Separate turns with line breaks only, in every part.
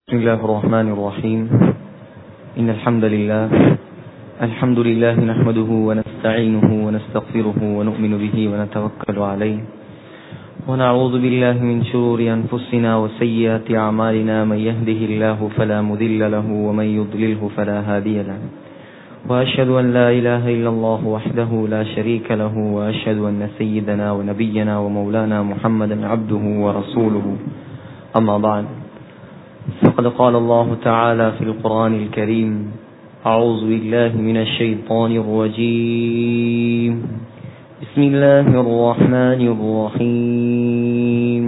بسم الله الرحمن الرحيم إن الحمد لله الحمد لله نحمده ونستعينه ونستغفره ونؤمن به ونتوكل عليه ونعوذ بالله من شرور أنفسنا وسيئات أعمالنا من يهده الله فلا مذل له ومن يضلله فلا هادي له وأشهد أن لا إله إلا الله وحده لا شريك له وأشهد أن سيدنا ونبينا ومولانا محمدا عبده ورسوله أما بعد فقد قال الله تعالى في القرآن الكريم أعوذ بالله من الشيطان الرجيم بسم الله الرحمن الرحيم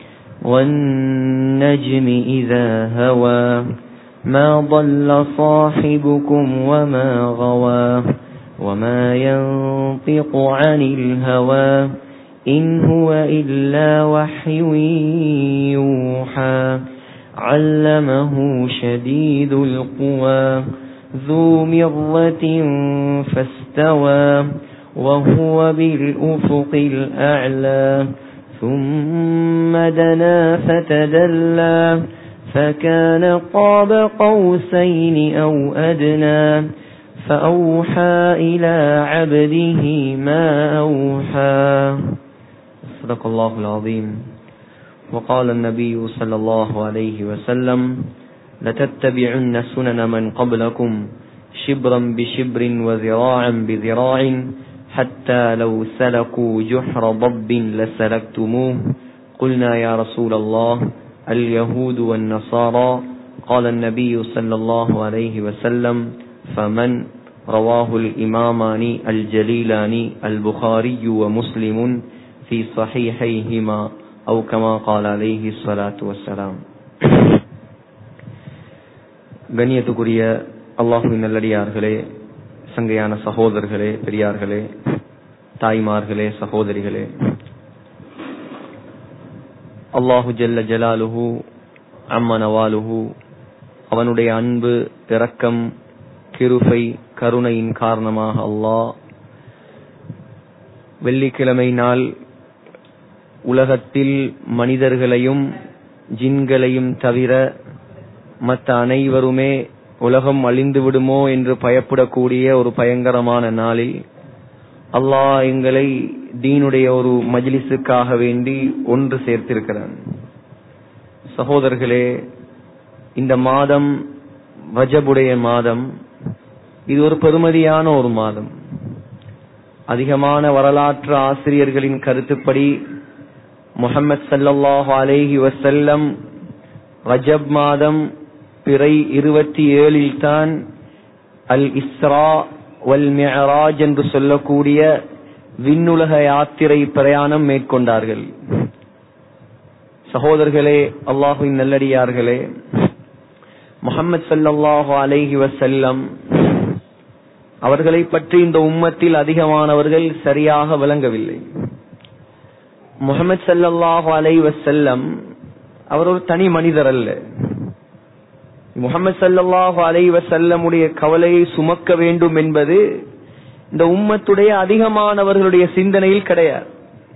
والنجم إذا هوى ما ضل صاحبكم وما غوى وما ينطق عن الهوى إن هو إلا وحي يوحى علمه شديد القوى ذو مرة فاستوى وهو بالأفق الأعلى ثم دنا فتدلى فكان قاب قوسين أو أدنى فأوحى إلى عبده ما أوحى صدق الله العظيم وقال النبي صلى الله عليه وسلم لتتبعن سنن من قبلكم شبرا بشبر وذراعا بذراع حتى لو سلكوا جحر ضب لسلكتموه قلنا يا رسول الله اليهود والنصارى قال النبي صلى الله عليه وسلم فمن رواه الإمامان الجليلان البخاري ومسلم في صحيحيهما أو كما قال عليه الصلاة والسلام கண்ணியத்துக்குரிய அல்லாஹுவின் நல்லடியார்களே சங்கையான சகோதரர்களே பெரியார்களே தாய்மார்களே சகோதரிகளே அல்லாஹு ஜல்ல ஜலாலுஹு அம்ம நவாலுஹு அவனுடைய அன்பு இரக்கம் கிருபை கருணையின் காரணமாக அல்லாஹ் வெள்ளிக்கிழமை நாள் உலகத்தில் மனிதர்களையும் ஜின்களையும் தவிர மற்ற அனைவருமே உலகம் அழிந்து விடுமோ என்று பயப்படக்கூடிய ஒரு பயங்கரமான நாளில் அல்லாஹ் எங்களை தீனுடைய ஒரு மஜ்லிஸுக்காக வேண்டி ஒன்று சேர்த்திருக்கிறான் சகோதரர்களே இந்த மாதம் வஜபுடைய மாதம் இது ஒரு பெருமதியான ஒரு மாதம் அதிகமான வரலாற்று ஆசிரியர்களின் கருத்துப்படி முகமது சல்லாஹு அலேஹி வசல்லம் ரஜப் மாதம் பிறை இருபத்தி ஏழில் தான் அல் இஸ்ரா வல் மியராஜ் என்று சொல்லக்கூடிய விண்ணுலக யாத்திரை பிரயாணம் மேற்கொண்டார்கள் சகோதரர்களே அல்லாஹுவின் நல்லடியார்களே முகமது சல்லாஹு அலேஹி வசல்லம் அவர்களை பற்றி இந்த உம்மத்தில் அதிகமானவர்கள் சரியாக விளங்கவில்லை முகமது சல்லாஹு அலை வசல்லம் அவர் ஒரு தனி மனிதர் அல்ல முகமது சல்லாஹு அலை வசல்லமுடைய கவலையை சுமக்க வேண்டும் என்பது இந்த உம்மத்துடைய அதிகமானவர்களுடைய சிந்தனையில் கிடையாது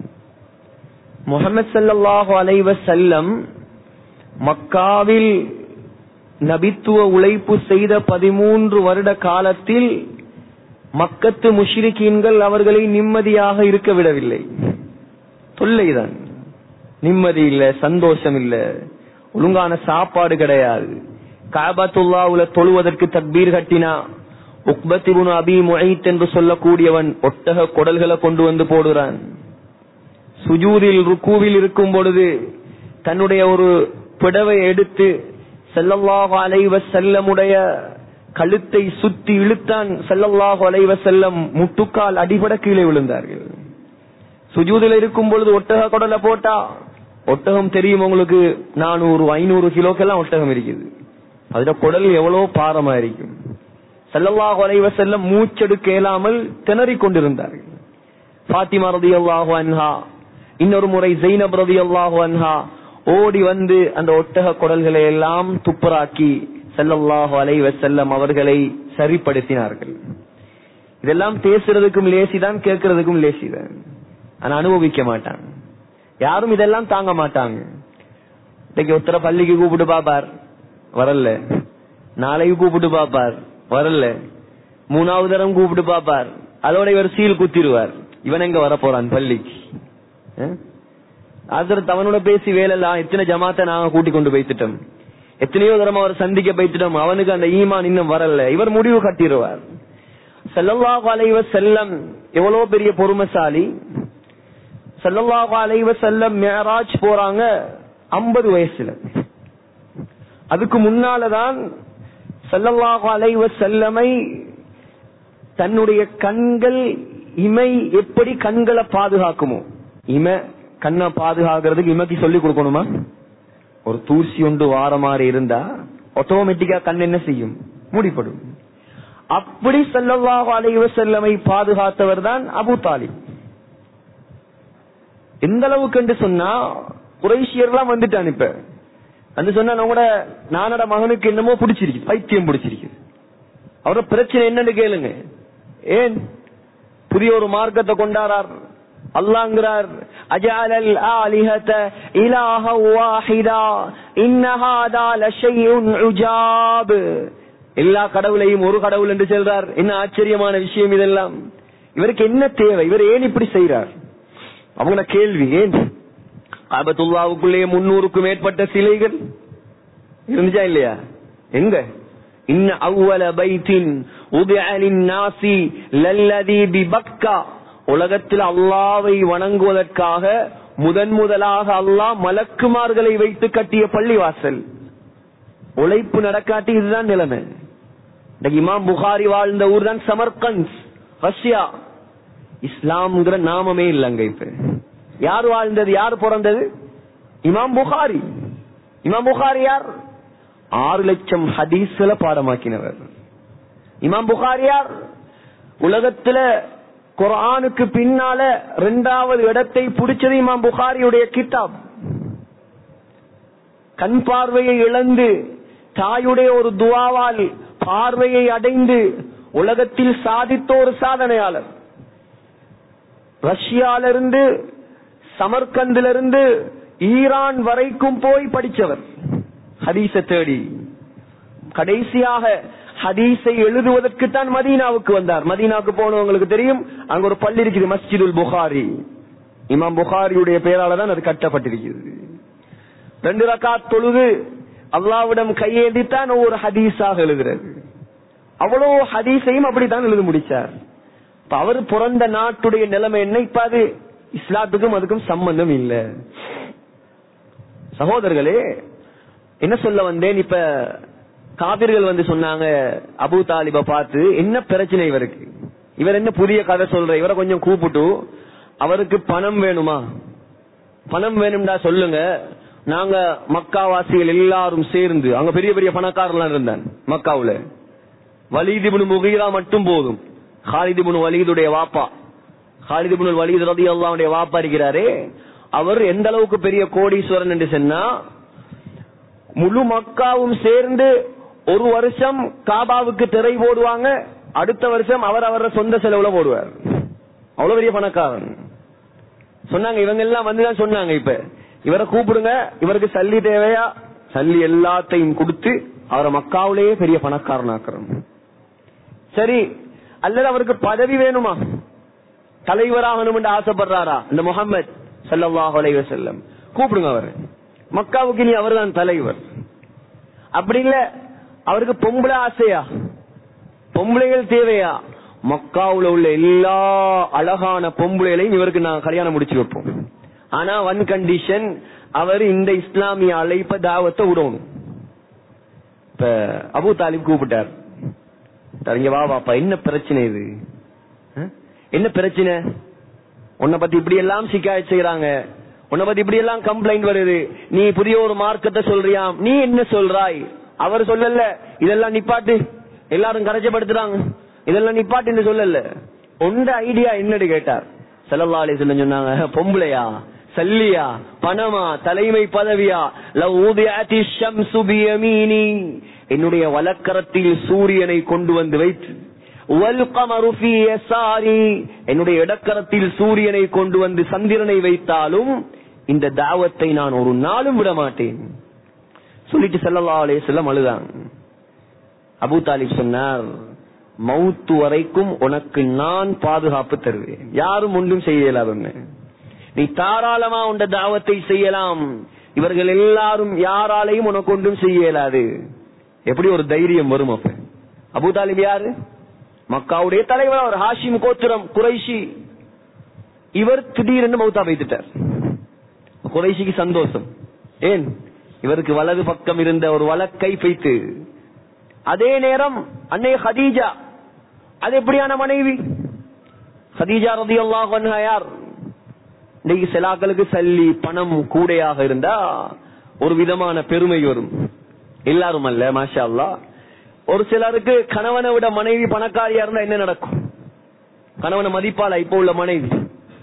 முகமது சல்லாஹு அலை வசல்லம் மக்காவில் நபித்துவ உழைப்பு செய்த பதிமூன்று வருட காலத்தில் மக்கத்து முஷ்ரிக்கீன்கள் அவர்களை நிம்மதியாக இருக்க விடவில்லை தொல்லைதான் நிம்மதி இல்ல சந்தோஷம் இல்ல ஒழுங்கான சாப்பாடு கிடையாது காபத்துல்லாவுல தொழுவதற்கு தக்பீர் கட்டினா உக்பத்திபுன் அபி முழைத் என்று சொல்லக்கூடியவன் ஒட்டக குடல்களை கொண்டு வந்து போடுறான் சுஜூரில் ருக்கூவில் இருக்கும் பொழுது தன்னுடைய ஒரு பிடவை எடுத்து செல்லல்லாஹு அலைவ செல்லமுடைய கழுத்தை சுத்தி இழுத்தான் செல்லல்லாஹு அலைவ செல்லம் முட்டுக்கால் அடிபட கீழே விழுந்தார்கள் சுஜூதில் இருக்கும் பொழுது ஒட்டக குடலை போட்டா ஒட்டகம் தெரியும் உங்களுக்கு நானூறு ஐநூறு கிலோக்கெல்லாம் ஒட்டகம் இருக்குது அதுல குடல் எவ்வளவு பாரமா இருக்கும் செல்லல்லா குறைவ செல்ல மூச்செடுக்க இயலாமல் திணறிக் கொண்டிருந்தார்கள் பாத்திமா ரதி அல்லாஹு அன்ஹா இன்னொரு முறை ஜெயினப் ரதி அல்லாஹு அன்ஹா ஓடி வந்து அந்த ஒட்டக குடல்களை எல்லாம் துப்பராக்கி செல்லல்லாஹு அலைவ செல்லம் அவர்களை சரிப்படுத்தினார்கள் இதெல்லாம் பேசுறதுக்கும் லேசிதான் கேட்கறதுக்கும் லேசிதான் ஆனா அனுபவிக்க மாட்டாங்க யாரும் இதெல்லாம் தாங்க மாட்டாங்க இன்னைக்கு ஒருத்தர பள்ளிக்கு கூப்பிட்டு பாப்பார் வரல நாளைக்கு கூப்பிட்டு பாப்பார் வரல மூணாவது தரம் கூப்பிட்டு பாப்பார் அதோட இவர் சீல் குத்திடுவார் இவன் எங்க வர போறான் பள்ளிக்கு அதற்கு அவனோட பேசி வேலைலாம் எத்தனை ஜமாத்தை நாங்க கூட்டி கொண்டு போய்த்துட்டோம் எத்தனையோ தரம் அவர் சந்திக்க போய்த்துட்டோம் அவனுக்கு அந்த ஈமான் இன்னும் வரல இவர் முடிவு கட்டிடுவார் செல்லல்லாஹு அலைவ செல்லம் எவ்வளவு பெரிய பொறுமைசாலி செல்லல்லாஹு அலைவ செல்லம் மேராஜ் போறாங்க ஐம்பது வயசுல அதுக்கு முன்னாலதான் செல்லல்லாஹு அலைவ செல்லமை தன்னுடைய கண்கள் இமை எப்படி கண்களை பாதுகாக்குமோ இம கண்ணை பாதுகாக்கிறதுக்கு இமைக்கு சொல்லி கொடுக்கணுமா ஒரு தூசி ஒன்று வார மாதிரி இருந்தா ஆட்டோமேட்டிக்கா கண் என்ன செய்யும் மூடிப்படும் அப்படி செல்லல்லாஹு அலைவ செல்லமை பாதுகாத்தவர் தான் அபு தாலிப் எந்த அளவுக்கு என்று சொன்னா குறைஷியர்லாம் வந்துட்டான் இப்ப வந்து சொன்னா கூட நானோட மகனுக்கு என்னமோ பிடிச்சிருக்கு பைத்தியம் பிடிச்சிருக்கு அவரோட பிரச்சனை என்னன்னு கேளுங்க ஏன் புதிய ஒரு மார்க்கத்தை கொண்டாடார் அல்லாங்கிறார் அஜாலல் ஆலிஹத இலாஹ வாஹிதா இன்னஹாதா லஷையுன் உஜாப் எல்லா கடவுளையும் ஒரு கடவுள் என்று சொல்றார் என்ன ஆச்சரியமான விஷயம் இதெல்லாம் இவருக்கு என்ன தேவை இவர் ஏன் இப்படி செய்யறார் அவங்கள கேள்வி ஏன் ஆபத்துல்லாவுக்குள்ளே முன்னூறுக்கும் மேற்பட்ட சிலைகள் இருந்துச்சா இல்லையா எங்க இன்ன அவ்வள பைத்தின் உதயலின் நாசி லல்லதி பிபக்கா உலகத்தில் அல்லாவை வணங்குவதற்காக முதன் முதலாக அல்லாஹ் மலக்குமார்களை வைத்து கட்டிய பள்ளிவாசல் உழைப்பு நடக்காட்டி இதுதான் நிலைமை இமாம் புகாரி வாழ்ந்த ஊர் தான் சமர்கந்த் ரஷ்யா இஸ்லாம்ங்கிற நாமமே இல்லைங்க இப்ப யார் வாழ்ந்தது யார் பிறந்தது இமாம் புகாரி இமாம் புகாரி யார் ஆறு லட்சம் ஹதீஸ்ல பாடமாக்கினவர் இமாம் புகாரி யார் உலகத்துல குரானுக்கு பின்னால இரண்டாவது இடத்தை பிடிச்சது இமாம் புகாரியுடைய கிதாப் கண் பார்வையை இழந்து தாயுடைய ஒரு துவாவால் பார்வையை அடைந்து உலகத்தில் சாதித்த ஒரு சாதனையாளர் ரஷ்யாலிருந்து சமர்கந்திலிருந்து ஈரான் வரைக்கும் போய் படிச்சவர் ஹதீச தேடி கடைசியாக ஹதீஸை எழுதுவதற்கு தான் மதீனாவுக்கு வந்தார் மதீனாவுக்கு போனவங்களுக்கு தெரியும் அங்க ஒரு பள்ளி இருக்குது மஸ்ஜிதுல் புகாரி இமாம் புகாரியுடைய பெயரால தான் அது கட்டப்பட்டிருக்கிறது ரெண்டு ரக்காத் தொழுது அல்லாவிடம் கையேந்தித்தான் ஒவ்வொரு ஹதீஸாக எழுதுறது அவ்வளவு ஹதீஸையும் அப்படித்தான் எழுத முடிச்சார் இப்ப அவர் பிறந்த நாட்டுடைய நிலைமை என்ன இப்ப அது இஸ்லாத்துக்கும் அதுக்கும் சம்பந்தம் இல்ல சகோதரர்களே என்ன சொல்ல வந்தேன் இப்ப காபிர்கள் வந்து சொன்னாங்க அபு தாலிப பார்த்து என்ன பிரச்சனை இவருக்கு இவர் என்ன புதிய கதை சொல்ற இவரை கொஞ்சம் கூப்பிட்டு அவருக்கு பணம் வேணுமா பணம் வேணும்டா சொல்லுங்க நாங்க மக்காவாசிகள் எல்லாரும் சேர்ந்து அங்க பெரிய பெரிய பணக்காரர்லாம் இருந்தான் மக்காவுல வலிதிபுனு முகீரா மட்டும் போதும் ஹாலிதிபுனு வலிதுடைய வாப்பா ஹாலிதிபுனு வலிது ரதி அல்லாவுடைய வாப்பா இருக்கிறாரே அவர் எந்த அளவுக்கு பெரிய கோடீஸ்வரன் என்று சொன்னா முழு மக்காவும் சேர்ந்து ஒரு வருஷம் காபாவுக்கு திரை போடுவாங்க அடுத்த வருஷம் அவர் அவர சொந்த செலவுல போடுவார் அவ்வளவு பெரிய பணக்காரன் சொன்னாங்க இவங்க எல்லாம் வந்துதான் சொன்னாங்க இப்ப இவரை கூப்பிடுங்க இவருக்கு சல்லி தேவையா சல்லி எல்லாத்தையும் கொடுத்து அவரை மக்காவிலேயே பெரிய பணக்காரனாக்குறோம் சரி அல்லது அவருக்கு பதவி வேணுமா தலைவராகணும் என்று ஆசைப்படுறாரா இந்த முகமது சல்லாஹ் அலைவ செல்லம் கூப்பிடுங்க அவர் மக்காவுக்கு இனி அவர்தான் தலைவர் அப்படி இல்ல அவருக்கு பொம்பளை ஆசையா பொம்பளைகள் தேவையா மக்காவுல உள்ள எல்லா அழகான பொம்பளைகளையும் இவருக்கு நான் கல்யாணம் முடிச்சு வைப்போம் ஆனா ஒன் கண்டிஷன் அவர் இந்த இஸ்லாமிய அழைப்ப தாவத்தை விடணும் இப்ப அபு தாலிப் கூப்பிட்டார் இங்க வா வாப்பா என்ன பிரச்சனை இது அஹ்? என்ன பிரச்சனை உன்னை பத்தி இப்படி எல்லாம் சிக்காயத் செய்யறாங்க உன்னை பத்தி இப்படி எல்லாம் கம்ப்ளைண்ட் வருது நீ புதிய ஒரு மார்க்கத்தை சொல்றியாம் நீ என்ன சொல்றாய் அவர் சொல்லல இதெல்லாம் நிப்பாட்டு எல்லாரும் கரைச்சப்படுத்துறாங்க இதெல்லாம் நிப்பாட்டுன்னு சொல்லல உண்ட ஐடியா என்னன்னு கேட்டார் செல்லல்லா அலி சொன்னாங்க பொம்பளையா சல்லியா பணமா தலைமை பதவியா லவ் ஊதியாத்தி ஷம்சு பியமீனி என்னுடைய வலக்கரத்தில் சூரியனை கொண்டு வந்து வைத்து வல்கமரு ஃபீ யசாரி என்னுடைய இடக்கரத்தில் சூரியனை கொண்டு வந்து சந்திரனை வைத்தாலும் இந்த தாவத்தை நான் ஒரு நாளும் விட மாட்டேன் சொல்லிட்டு ஸல்லல்லாஹு அலைஹி வஸல்லம் அழுதாங்க அபூ தாலிப் சொன்னார் மவுத்து வரைக்கும் உனக்கு நான் பாதுகாப்பு தருவேன் யாரும் ஒன்றும் செய்ய இயலாதுன்னு நீ தாராளமா உண்ட தாவத்தை செய்யலாம் இவர்கள் எல்லாரும் யாராலையும் உனக்கு ஒன்றும் செய்ய இயலாது எப்படி ஒரு தைரியம் வரும் அப்ப அபூ தாலிப் யாரு மக்காவுடைய தலைவர் அவர் ஹாஷிம் கோத்திரம் குறைஷி இவர் திடீரென்று மௌத்தா வைத்துட்டார் குறைஷிக்கு சந்தோஷம் ஏன் இவருக்கு வலது பக்கம் இருந்த ஒரு வழக்கை வைத்து அதே நேரம் அன்னை ஹதீஜா அது எப்படியான மனைவி ஹதீஜா ரதி அல்லாஹ் யார் இன்னைக்கு சிலாக்களுக்கு சல்லி பணம் கூடையாக இருந்தா ஒரு விதமான பெருமை வரும் எல்லாரும் அல்ல மாஷா அல்லாஹ் ஒரு சிலருக்கு கணவனை விட மனைவி பணக்காரியா இருந்தா என்ன நடக்கும் கணவனை மதிப்பாளா இப்போ உள்ள மனைவி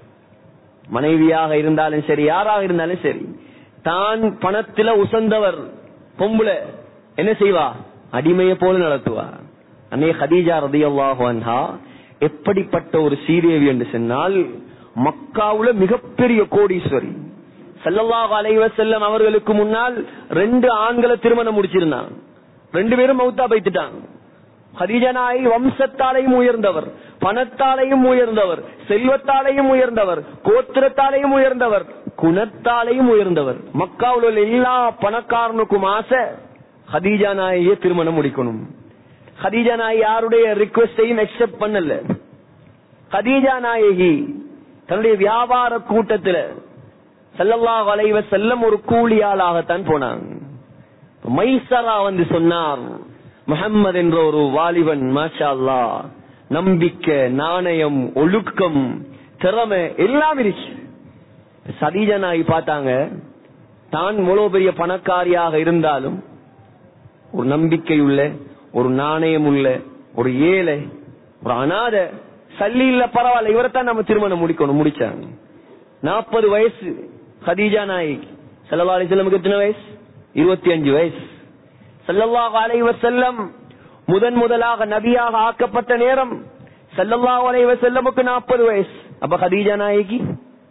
மனைவியாக இருந்தாலும் சரி யாராக இருந்தாலும் சரி தான் பணத்துல உசந்தவர் பொம்புல என்ன செய்வா அடிமையை போல நடத்துவா அன்னைய ஹதீஜா ரதியல்லாஹு அன்ஹா எப்படிப்பட்ட ஒரு சீதேவி என்று சொன்னால் மக்காவுல மிகப்பெரிய கோடீஸ்வரி ஸல்லல்லாஹு அலைஹி வஸல்லம் அவர்களுக்கு முன்னால் ரெண்டு ஆண்களை திருமணம் முடிச்சிருந்தாங்க ரெண்டு பேரும் மௌத்தா பைத்துட்டாங்க ஹதீஜா நாய் வம்சத்தாலையும் உயர்ந்தவர் பணத்தாலையும் உயர்ந்தவர் செல்வத்தாலையும் உயர்ந்தவர் கோத்திரத்தாலையும் உயர்ந்தவர் குணத்தாலையும் உயர்ந்தவர் மக்காவில் உள்ள எல்லா பணக்காரனுக்கும் ஆசை ஹதீஜா நாயை திருமணம் முடிக்கணும் ஹதீஜா நாய் யாருடைய ரிக்வெஸ்டையும் அக்செப்ட் பண்ணல ஹதீஜா நாயகி தன்னுடைய வியாபார கூட்டத்துல ஸல்லல்லாஹு அலைஹி வஸல்லம் ஒரு கூலியாளாகத்தான் போனாங்க மைசரா வந்து சொன்னார் முஹம்மது என்ற ஒரு வாலிபன் மாஷா அல்லாஹ் நம்பிக்கை நாணயம் ஒழுக்கம் திறமை எல்லாம் இருக்கு சதீஜா நாய் பார்த்தாங்க தான் இவ்வளவு பெரிய பணக்காரியாக இருந்தாலும் ஒரு நம்பிக்கை உள்ள ஒரு நாணயம் உள்ள ஒரு ஏழை ஒரு அனாத சல்லி இல்ல பரவாயில்ல இவரைத்தான் நம்ம திருமணம் முடிக்கணும் முடிச்சாங்க நாற்பது வயசு ஹதீஜா நாயிக் சல்லா அலிஸ்லமுக்கு எத்தனை வயசு இருபத்தி அஞ்சு வயசு சல்லல்லாஹு அலைஹி வஸல்லம் முதன் முதலாக நபியாக ஆக்கப்பட்ட நேரம் சல்லல்லாஹு அலைஹி வஸல்லமுக்கு நாற்பது வயசு அப்ப ஹதீஜா நாயகி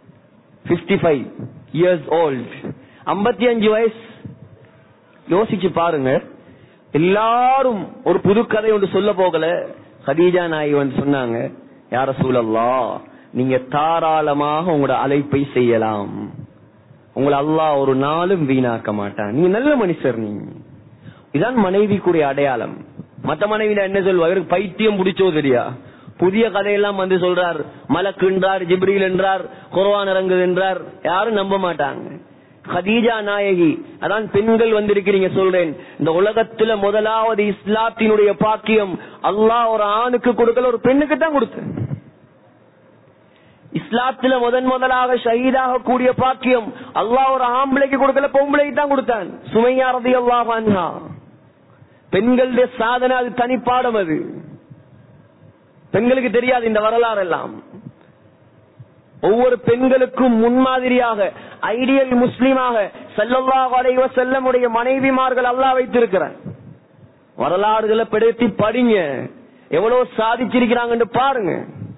55 ஃபைவ் இயர்ஸ் ஓல்ட் ஐம்பத்தி அஞ்சு வயசு யோசிச்சு பாருங்க எல்லாரும் ஒரு புது கதை ஒன்று சொல்ல போகல ஹதீஜா நாயகி வந்து சொன்னாங்க யார சூழல்லா நீங்க தாராளமாக உங்களோட அழைப்பை செய்யலாம் உங்களை அல்லாஹ் ஒரு நாளும் வீணாக்க மாட்டான் நீங்க நல்ல மனுஷர் நீங்க இதான் மனைவிக்குரிய அடையாளம் மத்த மனைவில என்ன சொல்வா இவருக்கு பைத்தியம் பிடிச்சோ தெரியா புதிய கதையெல்லாம் வந்து சொல்றார் மலக்கு என்றார் ஜிப்ரீல் என்றார் குர்ஆன் இறங்குது என்றார் யாரும் நம்ப மாட்டாங்க ஹதீஜா நாயகி அதான் பெண்கள் வந்திருக்கிறீங்க சொல்றேன் இந்த உலகத்துல முதலாவது இஸ்லாத்தினுடைய பாக்கியம் அல்லாஹ் ஒரு ஆணுக்கு கொடுக்கல ஒரு பெண்ணுக்கு தான் கொடுத்தேன் இஸ்லாத்துல முதன் முதலாக ஷஹீதாக கூடிய பாக்கியம் அல்லாஹ் ஒரு ஆம்பளைக்கு கொடுக்கல பொம்பளைக்கு தான் கொடுத்தான் சுமையா ரதி அல்லாஹ் பெண்களுடைய சாதனை அது தனிப்பாடம் அது பெண்களுக்கு தெரியாது இந்த வரலாறு எல்லாம் ஒவ்வொரு பெண்களுக்கும் முன்மாதிரியாக ஐடியல் முஸ்லீமாக செல்லல்லாஹ் அலைவ செல்லமுடைய மனைவிமார்கள் அல்லாஹ் வைத்திருக்கிறார் வரலாறுகளை படுத்தி படிங்க எவ்வளவு சாதிச்சிருக்கிறாங்கன்னு பாருங்க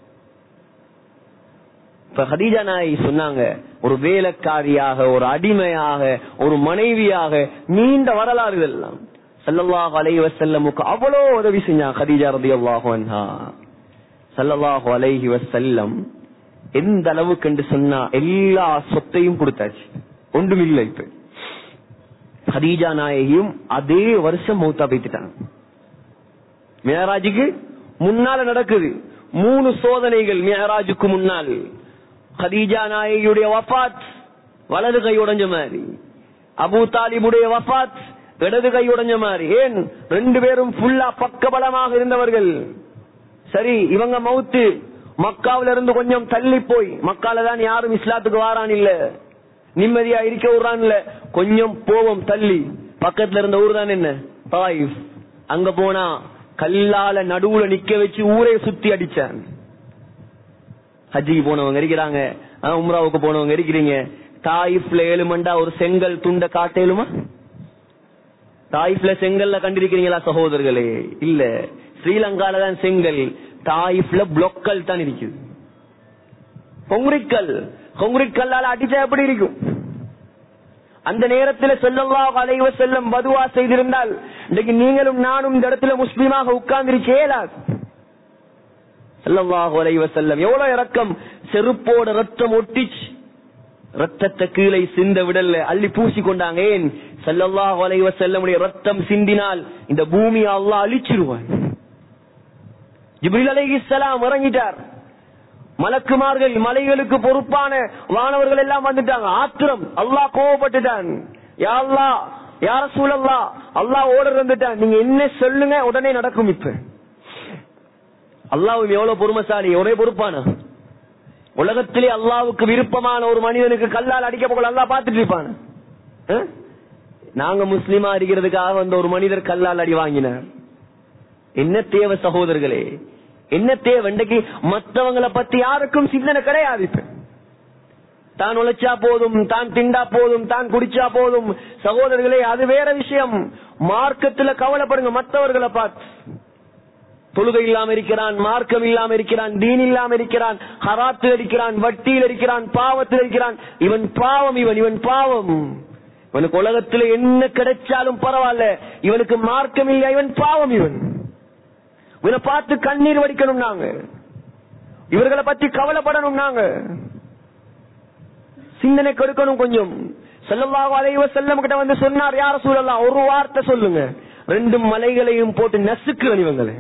இப்ப ஹதீஜா நாய் சொன்னாங்க ஒரு வேலைக்காரியாக ஒரு அடிமையாக ஒரு மனைவியாக நீண்ட வரலாறு இதெல்லாம் சல்லல்லாஹு அலைஹி வஸல்லமுக்கு அவ்வளோ உதவி செஞ்சாங்க ஹதீஜா ரலியல்லாஹு அன்ஹா சல்லல்லாஹு அலைஹி வஸல்லம் எந்த அளவுக்கு என்று சொன்னா எல்லா சொத்தையும் கொடுத்தாச்சு ஒன்றும் இல்லை இப்ப ஹதீஜா நாயகியும் அதே வருஷம் மௌத்தா போய்த்துட்டாங்க மேராஜுக்கு முன்னால நடக்குது மூணு சோதனைகள் மேராஜுக்கு முன்னால் ஹதீஜா நாயகியுடைய வஃபாத் வலது கை உடைஞ்ச மாதிரி அபு தாலிபுடைய வஃபாத் இடது கை உடைஞ்ச மாதிரி ஏன் ரெண்டு பேரும் ஃபுல்லா பக்கபலமாக இருந்தவர்கள் சரி இவங்க மவுத்து மக்காவில இருந்து கொஞ்சம் தள்ளி போய் மக்கால தான் யாரும் இஸ்லாத்துக்கு வாரான் இல்ல நிம்மதியா இருக்க விடுறான் இல்ல கொஞ்சம் போவோம் தள்ளி பக்கத்துல இருந்த ஊர் தான் என்ன தாயிஃப் அங்க போனா கல்லால நடுவுல நிக்க வச்சு ஊரே சுத்தி அடிச்சான் ஹஜ்ஜிக்கு போனவங்க இருக்கிறாங்க ஆஹ், உம்ராவுக்கு போனவங்க இருக்கிறீங்க தாயிஃப்ல ஏழுமண்டா ஒரு செங்கல் துண்ட காட்டேலுமா தாயிஃப்ல செங்கல்ல கண்டிருக்கிறீங்களா சகோதரர்களே இல்ல ஸ்ரீலங்கால தான் செங்கல் தாயிஃப்ல பிளொக்கல் தான் இருக்குது கொங்குரிக்கல் கொங்குரிக்கல்லால அடிச்சா எப்படி இருக்கும் அந்த நேரத்தில் செல்லல்லாஹு அலைஹி வஸல்லம் பதுவா செய்திருந்தால் இன்னைக்கு நீங்களும் நானும் இந்த இடத்துல முஸ்லீமாக உட்கார்ந்திருக்க இயலாது ஸல்லல்லாஹு அலைஹி வஸல்லம் எவ்வளவு இரக்கம் செருப்போட ரத்தம் ஒட்டிச்சு ரத்தத்தை கீழே சிந்த விடல்ல அள்ளி பூசி கொண்டாங்க ஏன் ஸல்லல்லாஹு அலைஹி வஸல்லமுடைய ரத்தம் சிந்தினால் இந்த பூமியை அல்லாஹ் அழிச்சிருவான் ஜிப்ரீல் அலைஹிஸ்ஸலாம் இறங்கிட்டார் மலக்குமார்கள் மலைகளுக்கு பொறுப்பான வானவர்கள் எல்லாம் வந்துட்டாங்க ஆத்திரம் அல்லாஹ் கோவப்பட்டுட்டான் யா அல்லாஹ் யார சூழல்லா அல்லாஹ் ஓடர் வந்துட்டான் நீங்க என்ன சொல்லுங்க உடனே நடக்கும் இப்ப அல்லாஹ் எவ்வளவு பொறுமசாலி ஒரே பொறுப்பானா உலகத்திலே அல்லாவுக்கு விருப்பமான ஒரு மனிதனுக்கு கல்லால் அடிக்க போகல அல்லாஹ் பார்த்துட்டு இருப்பான் அஹ்? நாங்க முஸ்லிமா இருக்கிறதுக்காக வந்த ஒரு மனிதர் கல்லால் அடி வாங்கினார் என்ன தேவை சகோதரர்களே என்ன தேவை இன்றைக்கு மத்தவங்களை பத்தி யாருக்கும் சிந்தனை கிடையாது இப்ப தான் உழைச்சா போதும் தான் திண்டா போதும் தான் குடிச்சா போதும் சகோதரர்களே அது வேற விஷயம் மார்க்கத்துல கவலைப்படுங்க மற்றவர்களை பார்த்து தொழுகை இல்லாம இருக்கிறான் மார்க்கம் இல்லாம இருக்கிறான் தீன் இல்லாம இருக்கிறான் ஹராத்தில் இருக்கிறான் வட்டியில் இருக்கிறான் பாவத்தில் இருக்கிறான் இவன் பாவம் இவன் இவன் பாவம் இவனுக்கு உலகத்துல என்ன கிடைச்சாலும் பரவாயில்ல இவனுக்கு மார்க்கம் இல்லை இவன் பாவம் இவன் இவனை பார்த்து கண்ணீர் வடிக்கணும் நாங்க இவர்களை பத்தி கவலைப்படணும் நாங்க சிந்தனை கொடுக்கணும் கொஞ்சம் செல்லவாக அலைவ செல்லம் கிட்ட வந்து சொன்னார் யார சூழலாம் ஒரு வார்த்தை சொல்லுங்க ரெண்டு மலைகளையும் போட்டு நசுக்கு இவங்களை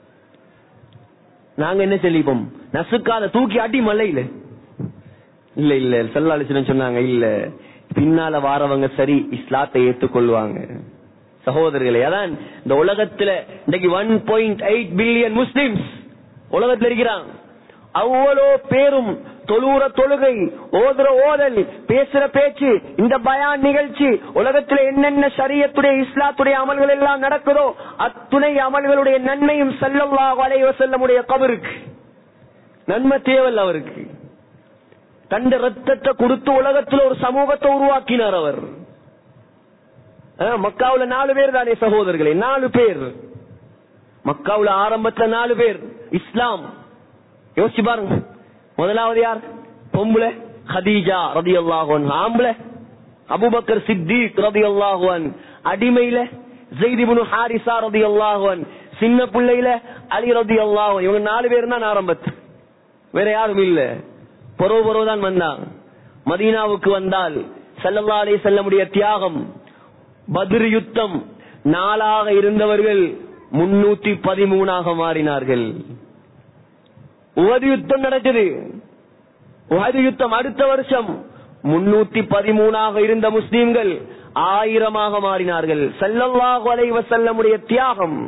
நாங்க என்ன சொல்லிப்போம் நசுக்காத தூக்கி அடி மலையில இல்ல இல்ல செல்லாலிசன் சொன்னாங்க இல்ல பின்னால வாரவங்க சரி இஸ்லாத்தை ஏத்துக்கொள்வாங்க சகோதரர்களே அதான் இந்த உலகத்துல இன்னைக்கு one point eight billion Muslims உலகத்துல இருக்கிறாங்க அவ்வளோ பேரும் தொழுற தொழுகை ஓதுற ஓதல் பேசுற பேச்சு இந்த பயான் நிகழ்ச்சி உலகத்துல என்னென்ன சரியத்துடைய இஸ்லாத்துடைய அமல்கள் எல்லாம் நடக்குதோ அத்துணை அமல்களுடைய நன்மையும் செல்லல்லா வளைவ செல்லமுடைய கபருக்கு நன்மை தேவல் அவருக்கு தந்த ரத்தத்தை கொடுத்து உலகத்துல ஒரு சமூகத்தை உருவாக்கினார் அவர் மக்காவுல நாலு பேர் தானே சகோதரர்களே நாலு பேர் மக்காவுல ஆரம்பத்துல நாலு பேர் இஸ்லாம் யோசிச்சு பாருங்க முதலாவது யார் பொம்புல ஹதீஜா ரதி அல்லாஹன் ஆம்பளை அபுபக்கர் சித்திக் ரதி அல்லாஹுவன் அடிமையில ஜெய்திபுனு ஹாரிசா ரதி அல்லாஹுவன் சின்ன பிள்ளையில அலி ரதி அல்லாஹன் இவங்க நாலு பேர் தான் ஆரம்பத்து வேற யாரும் இல்ல பொறவு பொறவு தான் வந்தாங்க மதீனாவுக்கு வந்தால் சல்லல்லா அலி செல்லமுடைய தியாகம் பத்ர் யுத்தம் நாளாக இருந்தவர்கள் முன்னூத்தி பதிமூணாக மாறினார்கள் உகது யுத்தம் நடக்குது உகது யுத்தம் அடுத்த வருஷம் முன்னூத்தி பதிமூணாக இருந்த முஸ்லீம்கள் ஆயிரமாக மாறினார்கள் செல்லல்லாஹு அலைவ செல்லமுடைய தியாகம்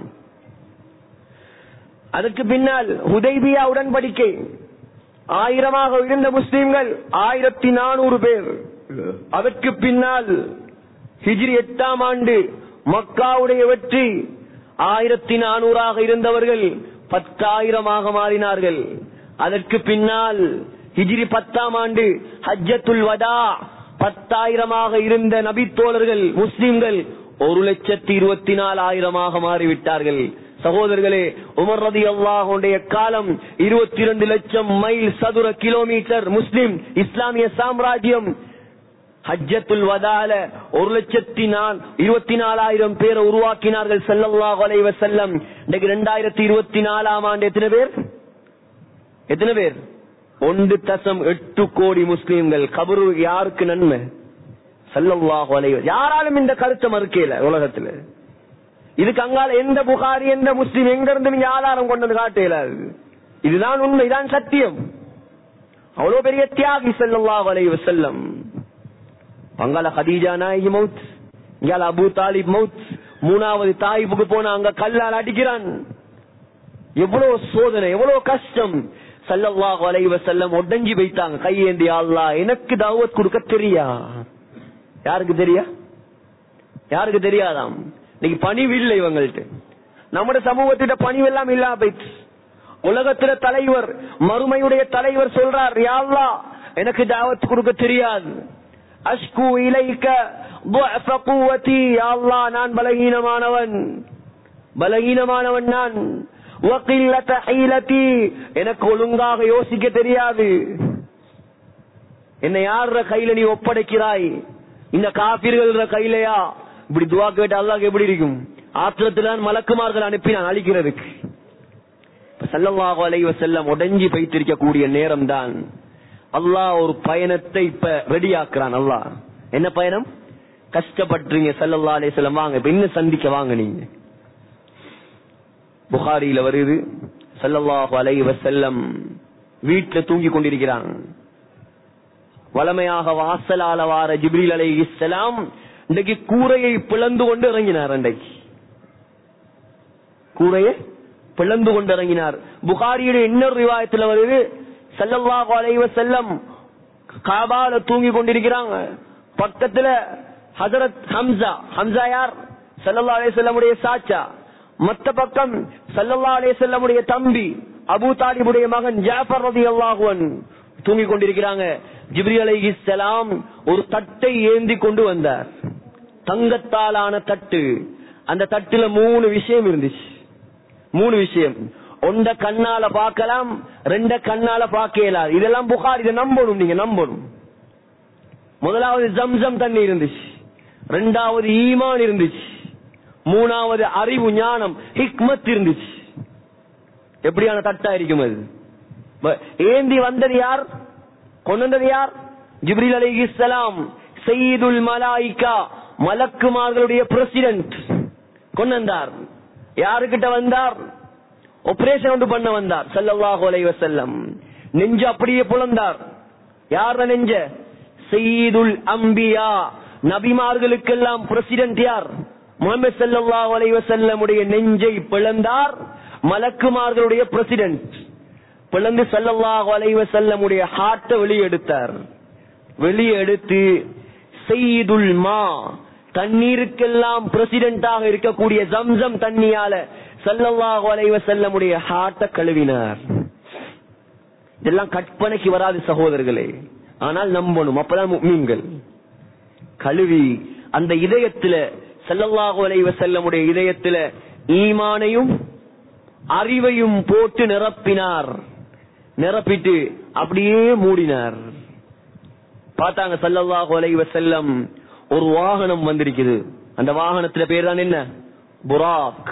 அதற்கு பின்னால் ஹுதைபியா உடன்படிக்கை ஆயிரமாக இருந்த முஸ்லீம்கள் ஆயிரத்தி நானூறு பேர் அதற்கு பின்னால் ஹிஜ்ரி எட்டாம் ஆண்டு மக்காவுடைய வெற்றி ஆயிரத்தி நானூறாக இருந்தவர்கள் பத்தாயிரமாக மாறினார்கள் அதற்கு பின்னால் ஹிஜ்ரி பத்தாம் ஆண்டு ஹஜ்ஜத்துல் வதா பத்தாயிரமாக இருந்த நபித்தோழர்கள் முஸ்லிம்கள் ஒரு லட்சத்தி இருபத்தி நாலாயிரமாக மாறிவிட்டார்கள் சகோதரர்களே உமர் ரதி அல்லாஹுடைய காலம் இருபத்தி இரண்டு லட்சம் மைல் சதுர கிலோமீட்டர் முஸ்லிம் இஸ்லாமிய சாம்ராஜ்யம் ஹஜ்ஜத்துல் வதால ஒரு லட்சத்தி நால் இருபத்தி நாலாயிரம் பேரை உருவாக்கினார்கள் செல்லல்லாஹு அலைஹி வஸல்லம் இன்னைக்கு ரெண்டாயிரத்தி இருபத்தி நாலாம் ஆண்டு எத்தனை பேர் எத்தனை பேர் ஒன்று தசம் எட்டு கோடி முஸ்லீம்கள் கபரு யாருக்கு நன்மை செல்லல்லாஹு அலைஹி யாராலும் இந்த கருத்தை மறுக்கல உலகத்துல இதுக்கு அங்கால எந்த புகாரி எந்த முஸ்லீம் எங்க இருந்து நீங்க ஆதாரம் கொண்டு வந்து காட்ட இயலாது இதுதான் உண்மை இதான் சத்தியம் அவ்வளவு பெரிய தியாகி செல்லல்லாஹு அலைஹி வஸல்லம் அங்கால ஹதீஜா நாயகி மவுத் இங்கால அபு தாலிப் மவுத் மூணாவது தாயிப்புக்கு போன அங்க கல்லால் அடிக்கிறான் எவ்வளவு சோதனை எவ்வளவு கஷ்டம் சல்லல்லாஹு அலைஹி வஸல்லம் உடஞ்சி வைத்தாங்க கையேந்தி அல்லாஹ் எனக்கு தாவத் கொடுக்க தெரியா யாருக்கு தெரியா யாருக்கு தெரியாதாம் இன்னைக்கு பணிவு இல்லை இவங்கள்ட்ட நம்முடைய சமூகத்திட்ட பணிவு எல்லாம் இல்லாம போயிடுச்சு உலகத்துல தலைவர் மறுமையுடைய தலைவர் சொல்றார் யாழ்லா எனக்கு தாவத் கொடுக்க தெரியாது அஷ்கு இலைக்க ضعف قوتي يا الله நான் பலகீனமானவன் பலகீனமானவன் நான் وقلة حيلتي எனக்கு ஒழுங்காக யோசிக்க தெரியாது என்னை யார கையில நீ ஒப்படைக்கிறாய் இந்த காப்பீர்கள் கையிலையா இப்படி துவா கேட்டு அல்லாஹ் எப்படி இருக்கும் ஆத்திரத்தில்தான் மலக்குமார்கள் அனுப்பினான் அழிக்கிறதுக்கு சல்லல்லாஹு அலைஹி வஸல்லம் உடைஞ்சி வைத்திருக்கக்கூடிய நேரம் தான் அல்லாஹ் ஒரு பயணத்தை இப்ப ரெடி ஆக்குறான் அல்லாஹ் என்ன பயணம் கஷ்டப்பட்டுறீங்க சல்லல்லா அலைஹி வஸல்லம் வாங்க இப்ப இன்னும் சந்திக்க வாங்க நீங்க புகாரியில வருது சல்லல்லாஹு அலைஹி வஸல்லம் வீட்டுல தூங்கி கொண்டிருக்கிறாங்க வளமையாக வாசலால வார ஜிப்ரீல் அலைஹிஸ்ஸலாம் இன்றைக்கு கூரையை பிளந்து கொண்டு இறங்கினார் அன்றைக்கு கூரையை பிளந்து கொண்டு இறங்கினார் புகாரியுடைய இன்னொரு ரிவாயத்துல வருது சல்லல்லாஹு அலைஹி வஸல்லம் காபால தூங்கி கொண்டிருக்கிறாங்க பக்கத்துல ஹஜரத் ஹம்சா ஹம்சா யார் சல்லல்லா அலைஹி வஸல்லமுடைய சாச்சா மத்த பக்கம் சல்லல்லா அலைஹி வஸல்லமுடைய தம்பி அபூ தாலிபுடைய மகன் ஜாஃபர் ரலியல்லாஹு அன்ஹு தூங்கி கொண்டிருக்கிறாங்க ஜிப்ரி அலைஹிஸ்ஸலாம் ஒரு தட்டை ஏந்தி கொண்டு வந்தார் தங்கத்தாலான தட்டு அந்த தட்டுல மூணு விஷயம் இருந்துச்சு மூணு விஷயம் ஒண்ட கண்ணால பார்க்கலாம் ரெண்ட கண்ணால பார்க்க இயலாது இதெல்லாம் புகார் இதை நம்பணும் நீங்க நம்பணும் முதலாவது ஜம்சம் தண்ணி இருந்துச்சு ரெண்டாவது ஈமான் இருந்துச்சு மூணாவது அறிவு ஞானம் ஹிக்மத் இருந்துச்சு எப்படியான தட்டா இருக்கும் அது ப- ஏந்தி வந்தது யார் கொண்டு வந்தது யார் ஜிப்ரீல் அலைஹிஸ்ஸலாம் சையீதுல் மலாயிகா மலக்குமார்களுடைய பிரசிடென்ட் கொண்டு வந்தார் யாருக்கிட்ட வந்தார் ஆபரேஷன் ஒன்று பண்ண வந்தார் ஸல்லல்லாஹு அலைஹி வஸல்லம் நெஞ்சு அப்படியே புலந்தார் யார நெஞ்ச சையீதுல் அம்பியா நபிமார்களுக்கெல்லாம் பிரசிடென்ட் யார் முகமது ஸல்லல்லாஹு அலைஹி வஸல்லமுடைய நெஞ்சை பிளந்தார் மலக்குமார்களுடைய பிரசிடென்ட் பிளந்து ஸல்லல்லாஹு அலைஹி வஸல்லமுடைய ஹார்ட்டை வெளியே எடுத்தார் வெளியே எடுத்து செய்துல் மா தண்ணீருக்கெல்லாம் பிரசிடென்டாக இருக்கக்கூடிய ஜம்சம் தண்ணியால ஸல்லல்லாஹு அலைஹி வஸல்லமுடைய ஹார்ட்டை கழுவினார் இதெல்லாம் கற்பனைக்கு வராது சகோதரர்களே ஆனால் நம்பணும் அப்பதான் முஃமின்கள் கழுவி அந்த இதயத்துல ஸல்லல்லாஹு அலைஹி வஸல்லமுடைய இதயத்துல ஈமானையும் அறிவையும் போட்டு நிரப்பினார் நிரப்பிட்டு அப்படியே மூடினார் பார்த்தாங்க ஸல்லல்லாஹு அலைஹி வஸல்லம் ஒரு வாகனம் வந்திருக்குது அந்த வாகனத்துல பேர் தான் என்ன புராக்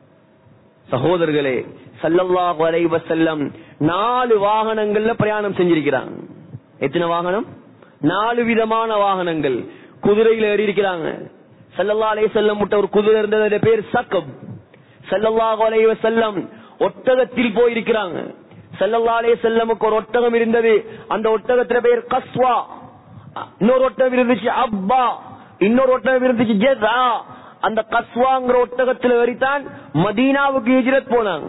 சகோதரர்களே ஸல்லல்லாஹு அலைஹி வஸல்லம் நாலு வாகனங்கள்ல பிரயாணம் செஞ்சிருக்கிறாங்க எத்தனை வாகனம் நாலு விதமான வாகனங்கள் குதிரையில ஏறி இருக்கிறாங்க ஸல்லல்லாஹு அலைஹி வஸல்லம் முட்ட ஒரு குதிரை இருந்தது அதோட பேர் சக்கப் ஸல்லல்லாஹு அலைஹி வஸல்லம் ஒட்டகத்தில் போயிருக்கிறாங்க ஸல்லல்லாஹு அலைஹி வஸல்லமுக்கு ஒரு ஒட்டகம் இருந்தது அந்த ஒட்டகத்துல பேர் கஸ்வா இன்னொரு ஒட்டகம் இருந்துச்சு அப்பா இன்னொரு ஒட்டகம் இருந்துச்சு ஜெஸா அந்த கஸ்வாங்கிற ஒட்டகத்துல ஏறித்தான் மதீனாவுக்கு ஹிஜ்ரத் போனாங்க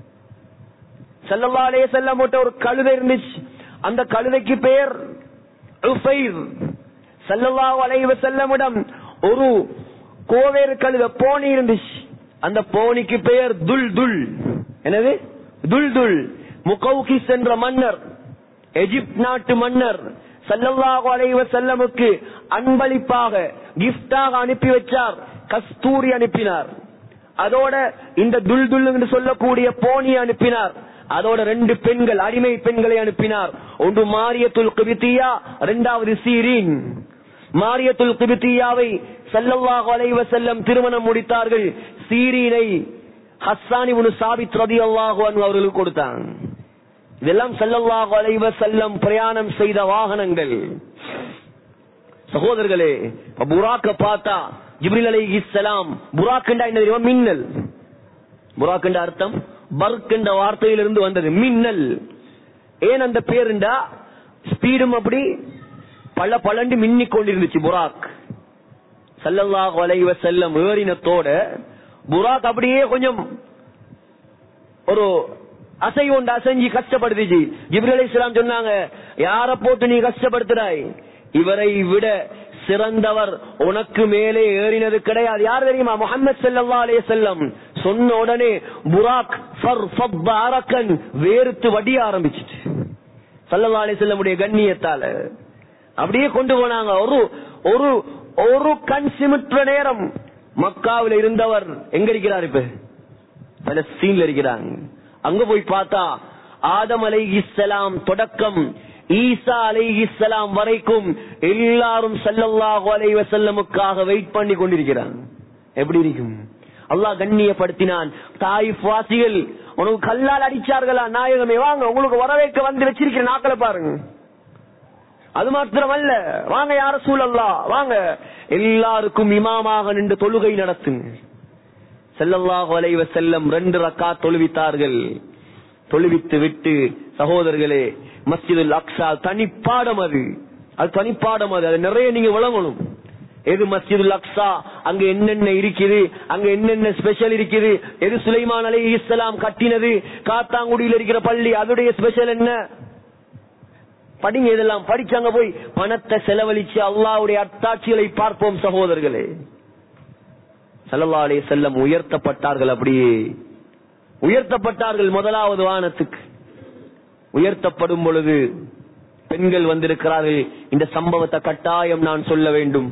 ஸல்லல்லாஹு அலைஹி வஸல்லம் கிட்ட ஒரு கழுதை இருந்துச்சு அந்த கழுதைக்கு பேர் உஃபைர் ஸல்லல்லாஹு அலைஹி வஸல்லமிடம் ஒரு கோவேறு கழுதை போனி இருந்துச்சு அந்த போனிக்கு பெயர் துல் துல் என்னது துல் துல் முகௌகிஸ் என்ற மன்னர் எகிப்த் நாட்டு மன்னர் ஸல்லல்லாஹு அலைஹி வஸல்லமுக்கு அன்பளிப்பாக கிஃப்டாக அனுப்பி வச்சார் கஸ்தூரி அனுப்பினார் அதோட இந்த துல் துல் என்று சொல்லக்கூடிய போனி அனுப்பினார் அதோட ரெண்டு பெண்கள் அடிமை பெண்களை அனுப்பினார் ஒன்று மாரியத்துல் கிபித்தியா இரண்டாவது சீரீன் மாரியத்துல் கிபித்தியாவை ஸல்லல்லாஹு அலைஹி வஸல்லம் திருமணம் முடித்தார்கள் சீரீனை ஹஸ்ஸான் இப்னு சாபித் ரலியல்லாஹு அன்ஹு அவர்களுக்கு கொடுத்தாங்க இதெல்லாம் ஸல்லல்லாஹு அலைஹி வஸல்லம் பிரயாணம் செய்த வாகனங்கள் சகோதரர்களே இப்ப புராக்க பார்த்தா ஜிப்ரில் அலைஹிஸ்ஸலாம் புராக்கண்டா என்ன தெரியுமா மின்னல் புராக்கண்ட அர்த்தம் பர்க் என்ற வார்த்தையிலிருந்து வந்தது மின்னல் ஏன் அந்த பேருண்டா ஸ்பீடும் அப்படி பல பலண்டு மின்னிக் கொண்டிருந்துச்சு புராக் சல்லல்லாஹு அலைஹி வஸல்லம் ஏறினத்தோட புராக் அப்படியே கொஞ்சம் ஒரு அசை ஒன்று அசைஞ்சு கஷ்டப்படுத்துச்சு ஜிப்ரல் அலைஹிஸ்ஸலாம் சொன்னாங்க யார போட்டு நீ கஷ்டப்படுத்துறாய் இவரை விட சிறந்தவர் உனக்கு மேலே ஏறினது கிடையாது யார் தெரியுமா முகமது ஸல்லல்லாஹு அலைஹி வஸல்லம் சொன்ன உடனே புராக் ஃபர் ஃபப்ப அரக்கன் வேர்த்து வடிய ஆரம்பிச்சிட்டு ஸல்லல்லாஹு அலைஹி வஸல்லமுடைய கண்ணியத்தால அப்படியே கொண்டு போனாங்க ஒரு ஒரு ஒரு கண் சிமிற்ற நேரம் மக்காவில் இருந்தவர் எங்க இருக்கிறார் இப்ப பலஸ்தீன்ல இருக்கிறாங்க அங்க போய் பார்த்தா ஆதம் அலைஹிஸ்ஸலாம் தொடக்கம் ஈசா அலைஹிஸ்ஸலாம் வரைக்கும் எல்லாரும் ஸல்லல்லாஹு அலைஹி வஸல்லமுக்காக வெயிட் பண்ணி கொண்டிருக்கிறாங்க எப்படி இருக்கும் அல்லாஹ் கண்ணியப்படுத்தினான் தாயிஃப் வாசிகள் உனக்கு கல்லால் அடிச்சார்களா நாயகமே வாங்க உங்களுக்கு வரவேற்க வந்து வச்சிருக்கிற நாக்களை பாருங்க அது மாத்திரமல்ல வாங்க யார சூழல்லா வாங்க எல்லாருக்கும் இமாமாக நின்று தொழுகை நடத்துங்க செல்லல்லாஹு அலைஹி வஸல்லம் ரெண்டு ரக்கா தொழுவித்தார்கள் தொழுவித்து விட்டு சகோதரர்களே மஸ்ஜிதுல் அக்ஸா தனிப்பாடம் அது அது தனிப்பாடம் அது அது நிறைய நீங்க விளங்கணும் எது மஸ்ஜிதுல் அக்ஸா அங்க என்னென்ன இருக்குது அங்க என்னென்ன ஸ்பெஷல் இருக்குது எது சுலைமான் அலை இஸ்லாம் கட்டினது காத்தாங்குடியில் இருக்கிற பள்ளி அதோடைய ஸ்பெஷல் என்ன படிங்க இதெல்லாம் படிச்சாங்க போய் பணத்தை செலவழிச்சு அல்லாவுடைய அத்தாட்சிகளை பார்ப்போம் சகோதரர்களே சல்லல்லா அலைஹி செல்லம் உயர்த்தப்பட்டார்கள் அப்படியே உயர்த்தப்பட்டார்கள் முதலாவது வானத்துக்கு உயர்த்தப்படும் பொழுது பெண்கள் வந்திருக்கிறார்கள் இந்த சம்பவத்தை கட்டாயம் நான் சொல்ல வேண்டும்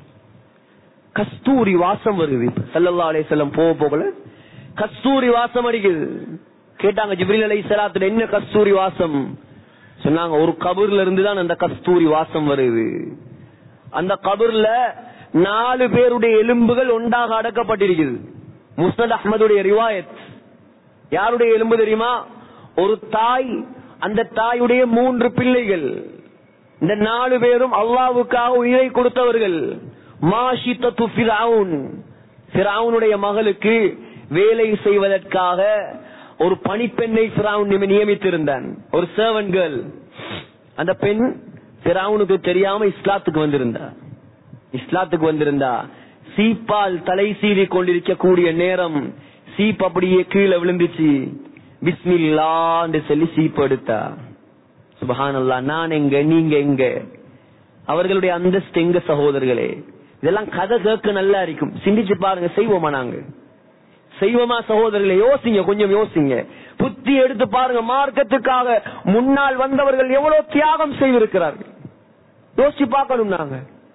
கஸ்தூரி வாசம் வருது சல்லல்லா அலைஹி செல்லம் போக போகல கஸ்தூரி வாசம் அடிக்குது கேட்டாங்க ஜிப்ரீல் அலை சலாத்துல என்ன கஸ்தூரி வாசம் சொன்னாங்க ஒரு கபூர்ல இருந்து தான் அந்த கஸ்தூரி வாசம் வருது அந்த கபூர்ல நாலு பேருடைய எலும்புகள் ஒன்றாக அடக்கப்பட்டிருக்குது முஸ்னத் அஹ்மதுடைய ரிவாயத் யாருடைய எலும்பு தெரியுமா ஒரு தாய் அந்த தாயுடைய மூன்று பிள்ளைகள் இந்த நாலு பேரும் அல்லாவுக்காக உயிரை கொடுத்தவர்கள் மாஷித்தத்து ஃபிரவுன் ஃபிரவுனுடைய மகளுக்கு வேலை செய்வதற்காக ஒரு பணிப்பெண்ணை ஃபிரவுன் நியமித்திருந்தான் ஒரு சர்வன் கேர்ள் அந்த பெண் ஃபிரவுனுக்கு தெரியாம இஸ்லாத்துக்கு வந்திருந்தா இஸ்லாத்துக்கு வந்திருந்தா சீப்பால் தலை சீறி கொண்டிருக்கக்கூடிய நேரம் சீப் அப்படியே கீழே விழுந்துச்சு பிஸ்மில்லான்னு சொல்லி சீப் எடுத்தா சுபஹானல்லா நான் எங்க நீங்க எங்க அவர்களுடைய அந்தஸ்து எங்க சகோதரர்களே இதெல்லாம் கதை கேட்க நல்லா இருக்கும் சிந்திச்சு பாருங்க செய்வோமா நாங்க செய்வோமா சகோதரர்களே யோசிங்க கொஞ்சம் யோசிங்க புத்தி எடுத்து பாருங்க மார்க்கத்துக்காக முன்னால் வந்தவர்கள் எவ்வளவு தியாகம் செய்திருக்கிறார்கள் யோசிச்சு பார்க்கணும் நாங்க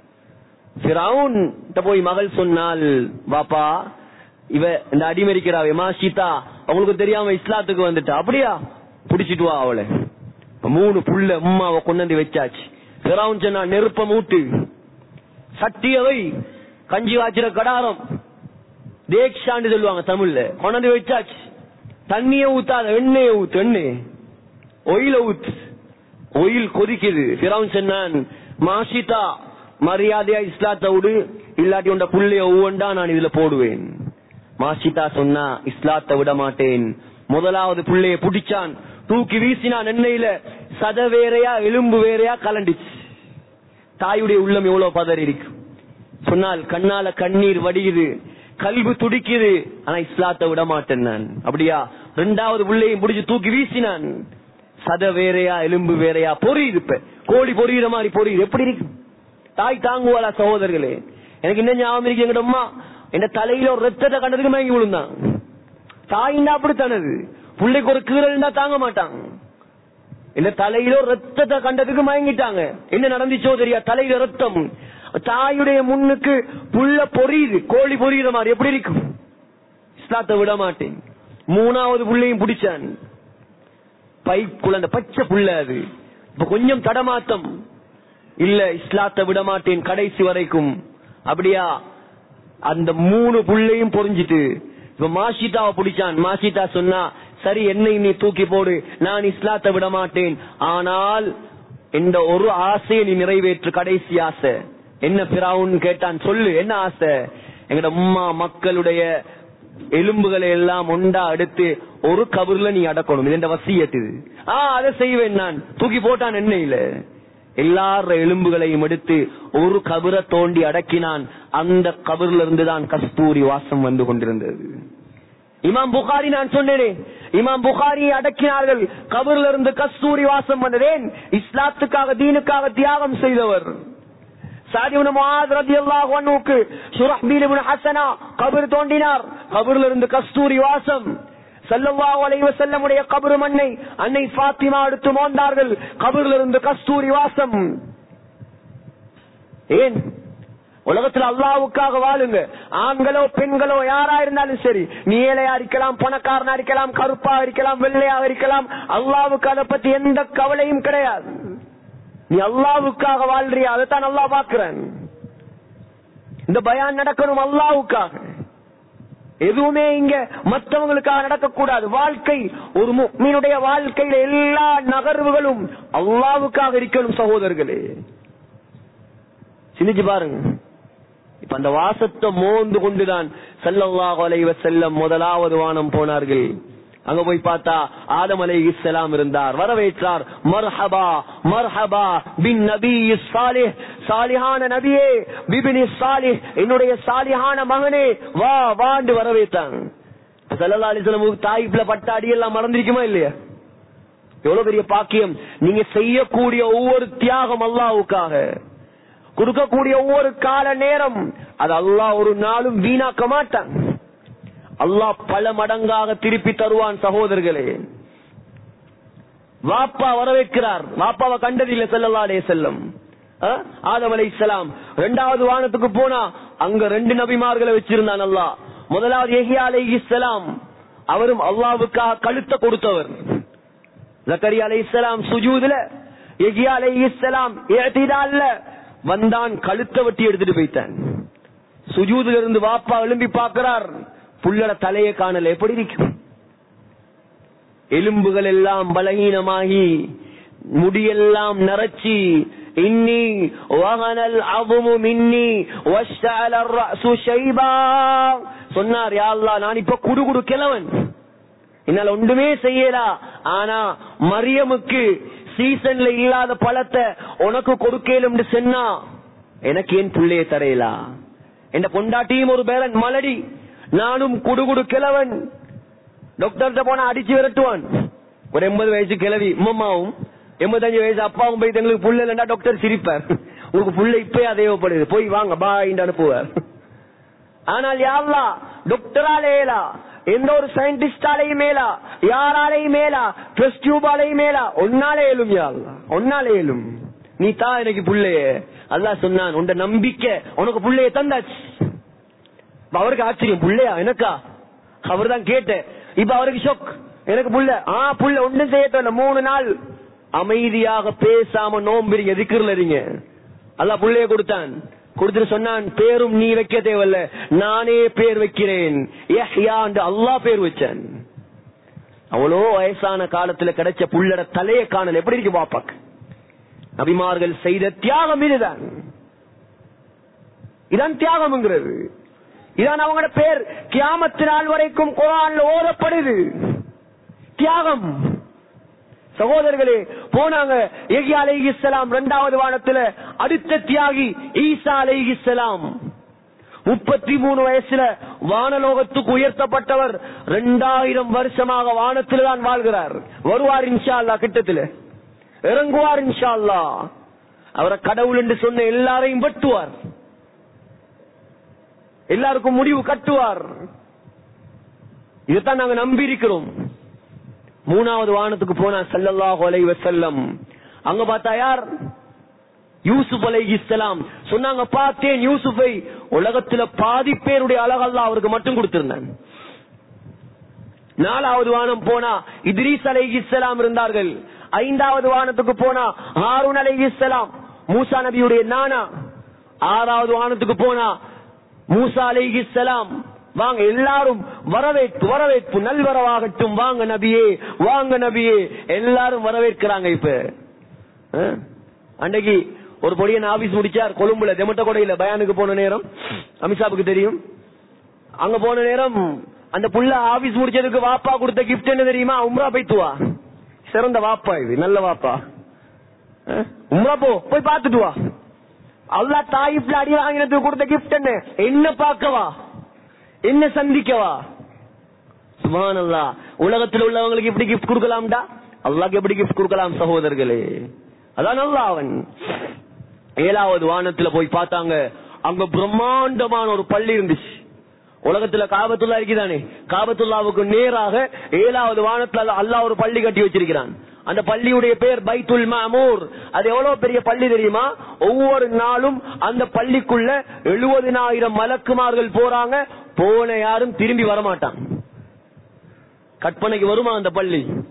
ஃபிரௌன் கிட்ட போய் மகள் சொன்னால் பாப்பா இவ இந்த அடிமறிக்கிறாவே மா சீதா அவங்களுக்கு தெரியாம இஸ்லாத்துக்கு வந்துட்டா அப்படியா புடிச்சிட்டு வா அவளை இப்ப மூணு புள்ள அம்மாவை கொண்டாந்து வச்சாச்சு ஃபிரௌன் சொன்னா நெருப்ப மூட்டு சட்டியவை கஞ்சி வாச்சிர கடாரம் தேக்ஷான்னு சொல்லுவாங்க தமிழ்ல கொண்டாந்து வச்சாச்சு தண்ணிய ஊத்தாத எண்ணெய ஊத்து எண்ணெய் ஒயில ஊத்து ஒயில் கொதிக்குது ஃபிரௌன் சொன்னான் மாஷிதா மரியாதையா இஸ்லாத்தை விடு இல்லாட்டி உண்ட புள்ளைய ஒவ்வொன்றா நான் இதுல போடுவேன் மாஷிதா சொன்னா இஸ்லாத்தை விட மாட்டேன் முதலாவது புள்ளைய புடிச்சான் தூக்கி வீசினான் எண்ணெயில சத வேறையா எலும்பு வேறையா கலண்டுச்சு தாயுடைய உள்ளம் எவ்வளவு பதறி இருக்கு சொன்னால் கண்ணால கண்ணீர் வடியுது கல்வி துடிக்குது ஆனா இஸ்லாத்தை விட மாட்டேன் நான் அப்படியா ரெண்டாவது பிள்ளையும் பிடிச்சு தூக்கி வீசினான் சத வேறையா எலும்பு வேறையா பொரியுது இப்ப கோழி பொரியுற மாதிரி பொரியுது எப்படி இருக்கு தாய் தாங்குவாளா சகோதரர்களே எனக்கு என்ன ஞாபகம் இருக்கு எங்கிட்ட அம்மா என் தலையில ஒரு ரத்தத்தை கண்டதுக்கு மயங்கி விழுந்தான் தாயின்னா அப்படி தனது பிள்ளைக்கு ஒரு கீரல் தாங்க மாட்டாங்க இந்த தலையில ஒரு ரத்தத்தை கண்டதுக்கு மயங்கிட்டாங்க என்ன நடந்துச்சோ தெரியா தலையில ரத்தம் தாயுடைய முன்னுக்கு புள்ள பொரியுது கோழி பொரியுற மாதிரி எப்படி இருக்கும் இஸ்லாத்தை விட மாட்டேன் மூணாவது புள்ளையும் பிடிச்சான் பை குழந்தை பச்சை புள்ள அது இப்ப கொஞ்சம் தடமாத்தம் இல்ல இஸ்லாத்தை விட மாட்டேன் கடைசி வரைக்கும் அப்படியா அந்த மூணு புள்ளையும் பொறிஞ்சிட்டு இப்ப மாஷிதாவை பிடிச்சான் மாஷிதா சொன்னா சரி என்னை நீ தூக்கி போடு நான் இஸ்லாத்தை விட மாட்டேன் ஆனால் இந்த ஒரு ஆசையை நீ நிறைவேற்று கடைசி ஆசை என்ன பிராவுன்னு கேட்டான் சொல்லு என்ன ஆசை எங்கட உம்மா மக்களுடைய எலும்புகளை எல்லாம் ஒண்டா எடுத்து ஒரு கபர்ல நீ அடக்கணும் இது வசியத்து இது ஆ அதை செய்வேன் நான் தூக்கி போட்டான் எண்ணெயில எல்லார எலும்புகளையும் எடுத்து ஒரு கபரை தோண்டி அடக்கினான் அந்த கபர்ல இருந்து தான் கஸ்தூரி வாசம் வந்து கொண்டிருந்தது இமாம் புகாரி நான் சொன்னேனே இமாம் புகாரியை அடக்கினார்கள் கபர்ல இருந்து கஸ்தூரி வாசம் வந்ததேன் இஸ்லாத்துக்காக தீனுக்காக தியாகம் செய்தவர் கபர் தோண்டினார் கபர்ல இருந்து கஸ்தூரி வாசம் சல்லல்லாஹு அலைஹி வஸல்லமுடைய கபரு மண்ணை அன்னை ஃபாத்திமா எடுத்து மோந்தார்கள் கபர்ல இருந்து கஸ்தூரி வாசம் ஏன் உலகத்துல அல்லாவுக்காக வாழுங்க ஆண்களோ பெண்களோ யாரா இருந்தாலும் சரி நீ ஏழையா இருக்கலாம் பணக்காரனா இருக்கலாம் கருப்பா இருக்கலாம் வெள்ளையா இருக்கலாம் அல்லாவுக்கு அதை பத்தி எந்த கவலையும் கிடையாது நீ அல்லாவுக்காக வாழ்றியா அதைத்தான் நல்லா பாக்குறேன் இந்த பயான் நடக்கணும் அல்லாவுக்காக எதுவுமே இங்க மற்றவங்களுக்காக நடக்கக்கூடாது வாழ்க்கை ஒரு மீனுடைய வாழ்க்கையில எல்லா நகர்வுகளும் அல்லாவுக்காக இருக்கணும் சகோதரர்களே சிந்திச்சு பாருங்க இப்ப அந்த வாசத்தை மோந்து கொண்டுதான் செல்லல்லாஹு அலைவ செல்லம் முதலாவது வானம் போனார்கள் அங்க போய் பார்த்தா ஆதம் அலை இஸ்லாம் இருந்தார் வரவேற்றார் மர்ஹபா மர்ஹபா பின் நபி சாலிஹ் சாலிஹான நபியே பிபினி சாலிஹ் என்னுடைய சாலிஹான மகனே வா வாண்டு வரவேற்றாங்க சல்லல்லா அலிஸ்லாம் தாய்ப்புல பட்ட அடியெல்லாம் மறந்திருக்குமா இல்லையா எவ்வளவு பெரிய பாக்கியம் நீங்க செய்யக்கூடிய ஒவ்வொரு தியாகம் அல்லாவுக்காக கொடுக்கக்கூடிய ஒவ்வொரு கால நேரம் அது அல்லாஹ் ஒரு நாளும் வீணாக்க மாட்டான் அல்லாஹ் பல மடங்காக திருப்பி தருவான் சகோதரர்களே வாப்பா வரவேற்கிறார் வாப்பாவை கண்டதில்லை செல்லல்லாடே செல்லம் ஆதம் அலை இஸ்லாம் ரெண்டாவது வானத்துக்கு போனா அங்க ரெண்டு நபிமார்களை வச்சிருந்தான் அல்லா முதலாவது எஹியா அலை இஸ்லாம் அவரும் அல்லாவுக்காக கழுத்த கொடுத்தவர் ஜக்கரியா அலை இஸ்லாம் சுஜூதுல எஹியா அலை இஸ்லாம் ஏத்திடால வந்தான் கழுத்த வெட்டி எடுத்துட்டு போய்த்தான் சுஜூதுல இருந்து வாப்பா எழும்பி பார்க்கிறார் புள்ளட தலையை காணல எப்படி இருக்கும் எலும்புகள் எல்லாம் பலகீனமாகி முடியெல்லாம் நரைச்சி இன்னி வகனல் அவுமு மின்னி வஷ்டஅல الرأس ஷைபா சொன்னார் யா அல்லாஹ் நான் இப்ப குடு குடு கிழவன் என்னால ஒன்றுமே செய்யலா ஆனா மரியமுக்கு சீசன்ல இல்லாத பழத்தை உனக்கு கொடுக்கலும் சொன்னா எனக்கு ஏன் புள்ளைய தரையலா என் பொண்டாட்டியும் ஒரு பேரன் மலடி நானும் குடுகுடு கிழவன் டாக்டர்கிட்ட போனா அடிச்சு விரட்டுவான் ஒரு எண்பது வயசு கிழவி உம்மாவும் எண்பத்தஞ்சு வயசு அப்பாவும் போய் எங்களுக்கு புள்ள இல்லைன்னா டாக்டர் சிரிப்பார் உங்களுக்கு புள்ள இப்பயே தேவைப்படுது போய் வாங்க பாய் அனுப்புவார் ஆனால் யாருலா டாக்டராலேலா எந்த ஒரு சயின்டிஸ்டாலையும் மேலா யாராலையும் மேலா டெஸ்ட் டியூபாலையும் மேலா ஒன்னாலே ஏலும் யாருலா ஒன்னாலே ஏலும் நீ தான் எனக்கு புள்ளைய அல்லாஹ் சொன்னான் உண்ட நம்பிக்கை உனக்கு புள்ளைய தந்தாச்சு இப்ப அவருக்கு ஆச்சரியம் புள்ளையா எனக்கா அவர் தான் கேட்டேன் இப்ப அவருக்கு ஷொக் எனக்கு புள்ள ஆ புள்ள ஒன்றும் செய்ய தேவையில்ல மூணு நாள் அமைதியாக பேசாம நோம்பிரிங்க திக்கர்ல இருங்க அல்லா புள்ளைய கொடுத்தான் கொடுத்துட்டு சொன்னான் பேரும் நீ வைக்க தேவையில்ல நானே பேர் வைக்கிறேன் அல்லாஹ் பேர் வச்சேன் அவ்வளோ வயசான காலத்துல கிடைச்ச புள்ளட தலைய காணல் எப்படி இருக்கு பாப்பாக்கு நபிமார்கள் செய்த தியாகம் இதுதான் இதான் தியாகம்ங்கிறது இதான் அவங்களோட பேர் கியாமத்து நாள் வரைக்கும் குரான்ல ஓதப்படுது தியாகம் சகோதரர்களே போனாங்க எகியா அலை இஸ்லாம் இரண்டாவது வானத்துல அடுத்த தியாகி ஈசா அலை இஸ்லாம் முப்பத்தி மூணு வயசுல வானலோகத்துக்கு உயர்த்தப்பட்டவர் இரண்டாயிரம் வருஷமாக வானத்தில் தான் வாழ்கிறார் வருவார் இன்ஷா அல்லா கிட்டத்துல இறங்குவார் இன்ஷா அல்லா அவரை கடவுள் என்று சொன்ன எல்லாரையும் வெட்டுவார் எல்லாருக்கும் முடிவு கட்டுவார் இதைத்தான் நாங்க நம்பி இருக்கிறோம் மூணாவது வானத்துக்கு போனா சல்லல்லாஹு அலைஹி வஸல்லம் அங்க பார்த்தா யார் யூசுப் அலை இஸ்லாம் சொன்னாங்க பார்த்தேன் யூசுஃபை உலகத்துல பாதி பேருடைய அழகல்லா அவருக்கு மட்டும் கொடுத்திருந்தேன் நாலாவது வானம் போனா இத்ரீஸ் அலை இஸ்லாம் இருந்தார்கள் ஐந்தாவது வானத்துக்கு போனா ஹாரூன் அலை இஸ்லாம் மூசா நபியுடைய நானா ஆறாவது வானத்துக்கு போனா மூசா அலை இஸ்லாம் வாங்க எல்லாரும் வரவேற்பு வரவேற்பு நல்வரவாகட்டும் வாங்க நபியே வாங்க நபியே எல்லாரும் வரவேற்கிறாங்க இப்ப அஹ்? அன்னைக்கு ஒரு பொடியன் ஆபீஸ் முடிச்சார் கொழும்புல தெமட்ட கொடையில பயானுக்கு போன நேரம் அமித்ஷாவுக்கு தெரியும் அங்க போன நேரம் அந்த புள்ள ஆபீஸ் முடிச்சதுக்கு வாப்பா கொடுத்த கிஃப்ட் என்ன தெரியுமா உம்ரா பைத்துவா சிறந்த வாப்பா இது நல்ல வாப்பா அஹ்? உம்ரா போ போய் பார்த்துட்டு வா அல்லா தாயிப்ல அடி வாங்கினதுக்கு கொடுத்த கிஃப்ட் என்ன என்ன பார்க்கவா என்ன சந்திக்கவா சுபான் அல்லா உலகத்தில் உள்ளவங்களுக்கு எப்படி கிஃப்ட் கொடுக்கலாம்டா அல்லாஹ்க்கு எப்படி கிஃப்ட் கொடுக்கலாம் சகோதரர்களே அதான் அல்லா அவன் ஏழாவது வானத்துல போய் பார்த்தாங்க அங்க பிரம்மாண்டமான ஒரு பள்ளி இருந்துச்சு உலகத்துல காபத்துல்லா இருக்குதானே காபத்துல்லாவுக்கு நேராக ஏழாவது வானத்துல அல்லாஹ் ஒரு பள்ளி கட்டி வச்சிருக்கிறான் அந்த பள்ளியுடைய பேர் பைத்துல் மாமூர் அது எவ்வளவு பெரிய பள்ளி தெரியுமா ஒவ்வொரு நாளும் அந்த பள்ளிக்குள்ள எழுபதினாயிரம் மலக்குமார்கள் போறாங்க போன யாரும் திரும்பி வரமாட்டான் கற்பனைக்கு வருமா அந்த பள்ளி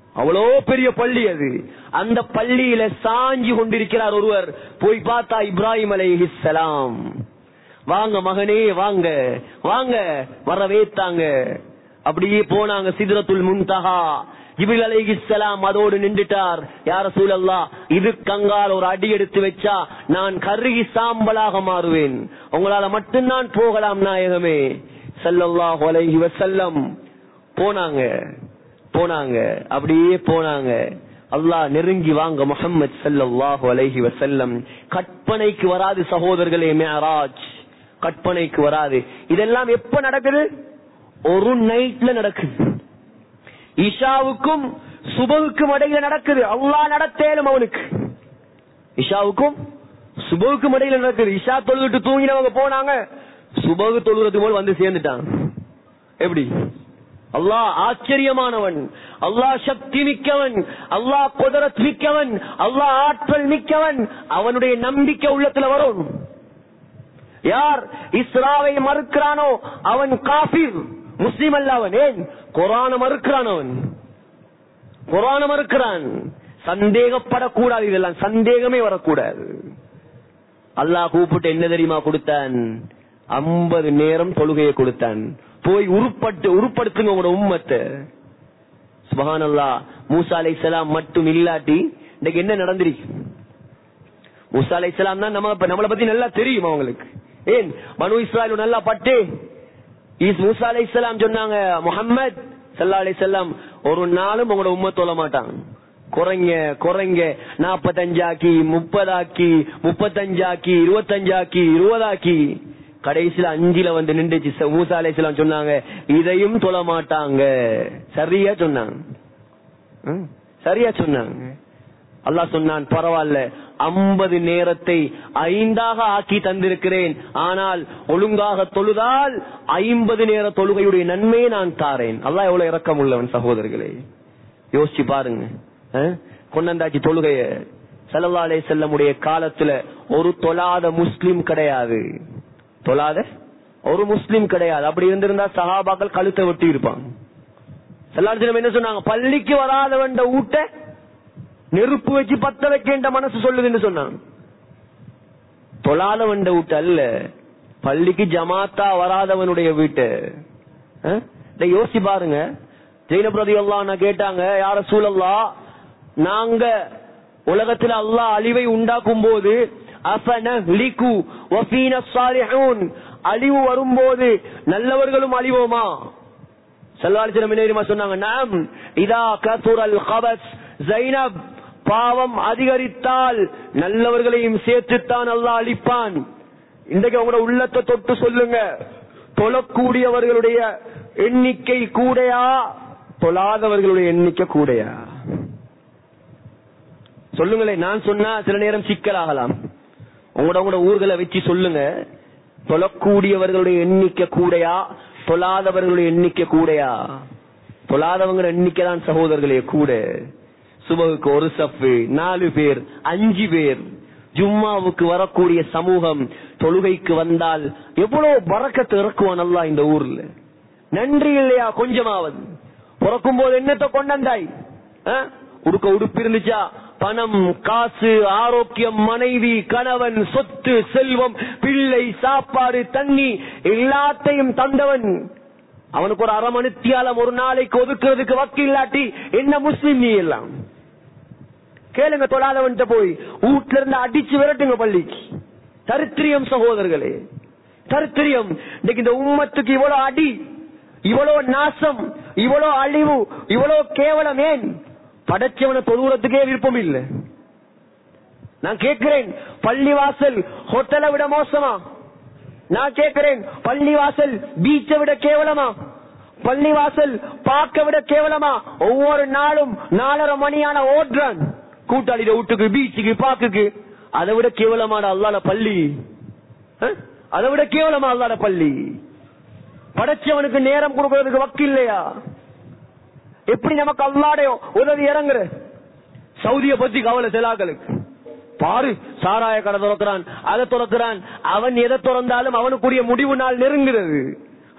அவ்வளோ பெரிய பள்ளி அது அந்த பள்ளியில சாஞ்சி கொண்டிருக்கிறார் ஒருவர் போய் பார்த்தா இப்ராஹிம் அலைஹிஸ்ஸலாம் வாங்க மகனே வாங்க வாங்க வரவேத்தாங்க அப்படியே போனாங்க சிதறத்துல் முன்தஹா ஜிபில் அலைஹிஸ்ஸலாம் அதோடு நின்றுட்டார் யார சூழல்லா இது கங்கால் ஒரு அடி எடுத்து வச்சா நான் கருகி சாம்பலாக மாறுவேன் உங்களால மட்டும்தான் போகலாம் நாயகமே ஸல்லல்லாஹு அலைஹி வஸல்லம் போனாங்க போனாங்க அப்படியே போனாங்க அல்லாஹ் நெருங்கி வாங்க முஹம்மது ஸல்லல்லாஹு அலைஹி வஸல்லம் கற்பனைக்கு வராது சகோதரர்களே மேராஜ் கற்பனைக்கு வராது இதெல்லாம் எப்ப நடக்குது ஒரு நைட்ல நடக்குது இஷாவுக்கும் சுபவுக்கும் இடையில நடக்குது அல்லாஹ் நடத்தேலும் அவனுக்கு இஷாவுக்கும் சுபவுக்கும் இடையில நடக்குது இஷா தொழுகிட்டு தூங்கினவங்க போனாங்க சுபகு தொழுகிறது போல் வந்து சேர்ந்துட்டாங்க எப்படி அல்லாஹ் ஆச்சரியமானவன் அல்லாஹ் சக்தி மிக்கவன் அல்லாஹ் குதிரத் மிக்கவன் அல்லாஹ் ஆற்றல் மிக்கவன் அவனுடைய நம்பிக்கை உள்ளத்துல வரும் யார் இஸ்ராவை மறுக்கிறானோ அவன் காபிர் முஸ்லிம் அல்ல அவன் ஏன் குரான மறுக்கிறான் அவன் குரான மறுக்கிறான் சந்தேகப்படக்கூடாது இதெல்லாம் சந்தேகமே வரக்கூடாது அல்லாஹ் கூப்பிட்டு என்ன தெரியுமா கொடுத்தான் ஐம்பது நேரம் தொழுகையை கொடுத்தான் போய் உருப்பட்டு உருப்படுத்துங்க உங்களோட உம்மத்தை சுபஹான் அல்லா மூசா அலை மட்டும் இல்லாட்டி இன்னைக்கு என்ன நடந்திருக்கு மூசா அலை தான் நம்ம நம்மளை பத்தி நல்லா தெரியும் அவங்களுக்கு ஏன் மனு இஸ்ராயல் நல்லா பட்டு ஈஸ் மூசா அலை சொன்னாங்க முகம்மது சல்லா அலை ஒரு நாளும் உங்களோட உம்ம தொழ மாட்டாங்க குறைங்க குறைங்க நாப்பத்தஞ்சாக்கி முப்பதாக்கி முப்பத்தஞ்சாக்கி இருபத்தஞ்சாக்கி இருபதாக்கி கடைசியில அஞ்சுல வந்து நின்றுச்சு ச- மூசா அலைஹிஸ்ஸலாம் சொன்னாங்க இதையும் தொழ மாட்டாங்க சரியா சொன்னாங்க ம், சரியா சொன்னாங்க அல்லாஹ் சொன்னான் பரவாயில்ல ஐம்பது நேரத்தை ஐந்தாக ஆக்கி தந்திருக்கிறேன் ஆனால் ஒழுங்காக தொழுதால் ஐம்பது நேர தொழுகையுடைய நன்மையை நான் தாரேன் அல்லாஹ் எவ்வளவு இரக்கம் உள்ளவன் சகோதரர்களே யோசிச்சு பாருங்க அஹ்? கொண்டந்தாச்சி தொழுகைய சல்லா அலே செல்லமுடைய காலத்துல ஒரு தொழாத முஸ்லிம் கிடையாது தொழாத ஒரு முஸ்லிம் கிடையாது அப்படி இருந்திருந்தா சஹாபாக்கள் கழுத்தை வெட்டி இருப்பாங்க செல்லாட்சியம் என்ன சொன்னாங்க பள்ளிக்கு வராதவன் ஊட்ட நெருப்பு வச்சு பத்த வைக்கின்ற மனசு சொல்லுதுன்னு சொன்னாங்க தொழாதவன் வீட்டு அல்ல பள்ளிக்கு ஜமாத்தா வராதவனுடைய வீட்டு அஹ்? இதை யோசிச்சு பாருங்க ஜெயினபிரதி எல்லாம் கேட்டாங்க யார சூழல்லா நாங்க உலகத்துல அல்லாஹ் அழிவை உண்டாக்கும் போது அஃபனஹ்லிகு வஃபீன ஸாலிஹூன் அழிவு வரும்போது நல்லவர்களும் அழிவோமா சல்லாலிசிரம் என்ன தெரியுமா சொன்னாங்க நாம் இதா கசுரல் கபஸ் ஜைனப் பாவம் அதிகரித்தால் நல்லவர்களையும் சேர்த்துத்தான் அல்லாஹ் அழிப்பான் இன்றைக்கு உங்களோட உள்ளத்தை தொட்டு சொல்லுங்க தொழக்கூடியவர்களுடைய எண்ணிக்கை கூடையா தொழாதவர்களுடைய எண்ணிக்கை கூடையா சொல்லுங்களேன் நான் சொன்னா சில நேரம் சிக்கலாகலாம் உங்களோட உங்களோட ஊர்களை வச்சு சொல்லுங்க தொழக்கூடியவர்களுடைய எண்ணிக்கை கூடையா தொழாதவர்களுடைய எண்ணிக்கை கூடையா தொழாதவங்க எண்ணிக்கை தான் சகோதரர்களே கூட சுபகுக்கு ஒரு சப்பு நாலு பேர் அஞ்சு பேர் ஜும்மாவுக்கு வரக்கூடிய சமூகம் தொழுகைக்கு வந்தால் எவ்வளவு பறக்கத்து இறக்குவான் அல்லா இந்த ஊர்ல நன்றி இல்லையா கொஞ்சமாவது பிறக்கும் போது என்னத்தை கொண்டாந்தாய் உடுக்க உடுப்பு இருந்துச்சா பணம் காசு ஆரோக்கியம் மனைவி கணவன் சொத்து செல்வம் பிள்ளை சாப்பாடு தண்ணி எல்லாத்தையும் தந்தவன் அவனுக்கு ஒரு அரை மணித்தியாலம் ஒரு நாளைக்கு ஒதுக்குறதுக்கு வக்கு இல்லாட்டி என்ன முஸ்லிம் நீ எல்லாம் கேளுங்க தொழாதவன் போய் வீட்டுல இருந்து அடிச்சு விரட்டுங்க பள்ளிக்கு தரித்திரியம் சகோதரர்களே தரித்திரியம் இன்னைக்கு இந்த உம்மத்துக்கு இவ்வளவு அடி இவ்வளவு நாசம் இவ்வளவு அழிவு இவ்வளவு கேவலம் ஏன் படைச்சவனை தொழுகிறதுக்கே விருப்பம் இல்லை நான் கேட்கிறேன் பள்ளிவாசல் ஹோட்டலை விட மோசமா நான் கேட்கிறேன் பள்ளிவாசல் பீச்சை விட கேவலமா பள்ளிவாசல் பார்க்க விட கேவலமா ஒவ்வொரு நாளும் நாலரை மணியான ஓடுறான் கூட்டாளிட வீட்டுக்கு பீச்சுக்கு பாக்குக்கு அதை விட கேவலமான அல்லாத பள்ளி அஹ்? அதை விட கேவலமா அல்லாத பள்ளி படைச்சவனுக்கு நேரம் கொடுக்கறதுக்கு வக்கு இல்லையா எப்படி நமக்கு அல்லாடைய உதவி இறங்குற சவுதிய பத்தி கவலை செலாக்களுக்கு பாரு சாராய கடை திறக்கிறான் அதை திறக்கிறான் அவன் எதை திறந்தாலும் அவனுக்குரிய முடிவு நாள் நெருங்குறது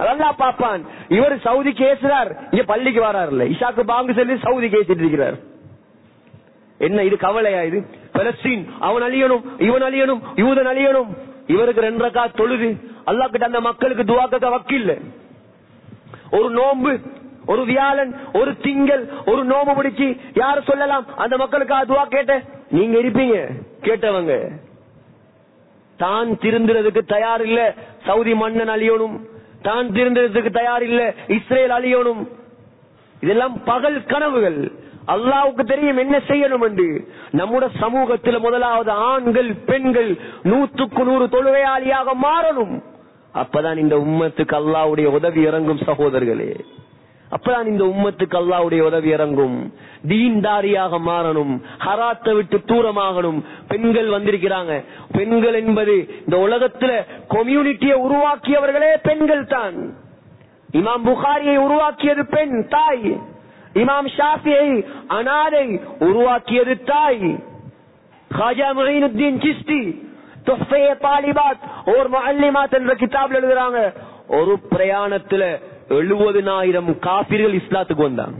அதெல்லாம் பாப்பான் இவர் சவுதி கேசுறார் இங்க பள்ளிக்கு வராருல்ல இஷாக்கு பாங்கு சொல்லி சவுதி கேசிட்டு இருக்கிறார் என்ன இது கவலையா இது பலஸ்தீன் அவன் அழியணும் இவன் அழியணும் யூதன் அழியணும் இவருக்கு ரெண்டு ரக்கா தொழுது அல்லாஹ் கிட்ட அந்த மக்களுக்கு துவாக்க வக்கில்ல ஒரு நோம்பு ஒரு வியாழன் ஒரு திங்கள் ஒரு நோம்பு பிடிச்சு யார் சொல்லலாம் அந்த மக்களுக்கு அதுவா கேட்ட நீங்க இருப்பீங்க கேட்டவங்க தான் திருந்துறதுக்கு தயார் இல்ல சவுதி மன்னன் அழியணும் தான் திருந்துறதுக்கு தயார் இல்ல இஸ்ரேல் அழியணும் இதெல்லாம் பகல் கனவுகள் அல்லாவுக்கு தெரியும் என்ன செய்யணும் என்று நம்முடைய சமூகத்தில் முதலாவது ஆண்கள் பெண்கள் நூற்றுக்கு நூறு தொழுகையாளியாக மாறணும் அப்பதான் இந்த உம்மத்துக்கு அல்லாவுடைய உதவி இறங்கும் சகோதரர்களே அப்பதான் இந்த உம்மத்துக்கு அல்லாவுடைய உதவி இறங்கும் தீன்தாரியாக மாறணும் ஹராத்தை விட்டு தூரமாகணும் பெண்கள் வந்திருக்கிறாங்க பெண்கள் என்பது இந்த உலகத்துல கம்யூனிட்டியை உருவாக்கியவர்களே பெண்கள் தான் இமாம் புகாரியை உருவாக்கியது பெண் தாய் இமாம் ஷாஃபியை அனாதை உருவாக்கியது தாய் காஜா மொயினுத்தீன் சிஸ்டி தொஃபே தாலிபாத் ஒரு மல்லிமாத் என்ற கிதாப்ல எழுதுறாங்க ஒரு பிரயாணத்துல எழுபதுனாயிரம் காபிர்கள் இஸ்லாத்துக்கு வந்தாங்க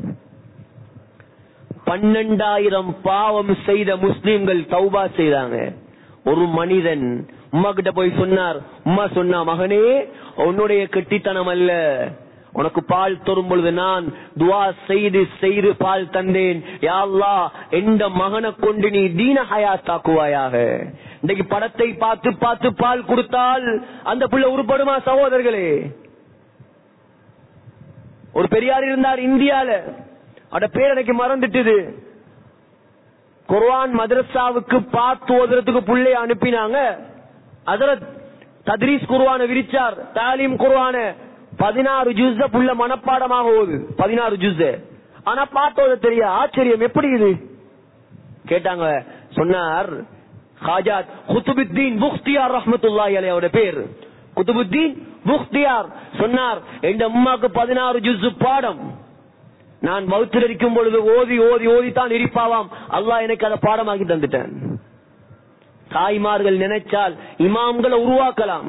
பன்னெண்டாயிரம் பாவம் செய்த முஸ்லிம்கள் தௌபா செய்தாங்க ஒரு மனிதன் உமா கிட்ட போய் சொன்னார் உமா சொன்னா மகனே உன்னுடைய கெட்டித்தனம் அல்ல உனக்கு பால் தரும் பொழுது நான் துவா செய்து செய்து பால் தந்தேன் யாழ்லா எந்த மகனை கொண்டு நீ தீன ஹயாத்தாக்குவாயாக இன்னைக்கு படத்தை பார்த்து பார்த்து பால் கொடுத்தால் அந்த பிள்ளை உருப்படுமா சகோதரர்களே ஒரு பெரியார் இருந்தார் இந்தியால அட பேர் எனக்கு மறந்துட்டுது குர்ஆன் மதரசாவுக்கு பார்த்து ஓதுறதுக்கு புள்ளைய அனுப்பினாங்க அதுல தத்ரீஸ் குர்ஆன விரிச்சார் தாலீம் குர்ஆன பதினாறு ஜூஸ் புள்ள மனப்பாடமாக ஓது பதினாறு ஜூஸ் ஆனா பார்த்து ஓத தெரிய ஆச்சரியம் எப்படி இது கேட்டாங்க சொன்னார் ஹாஜாத் குத்துபுத்தீன் முக்தியார் ரஹ்மத்துல்லாஹி அலைஹி அவருடைய பேர் குத்துபுத்தீன் முக்தியார் சொன்னார் என் அம்மாக்கு பதினாறு ஜுஸ் பாடம் நான் வகுத்தில் இருக்கும் பொழுது ஓதி ஓதி ஓதித்தான் இருப்பாவாம் அல்லாஹ் எனக்கு அதை பாடமாக்கி தந்துட்டேன் தாய்மார்கள் நினைச்சால் இமாம்களை உருவாக்கலாம்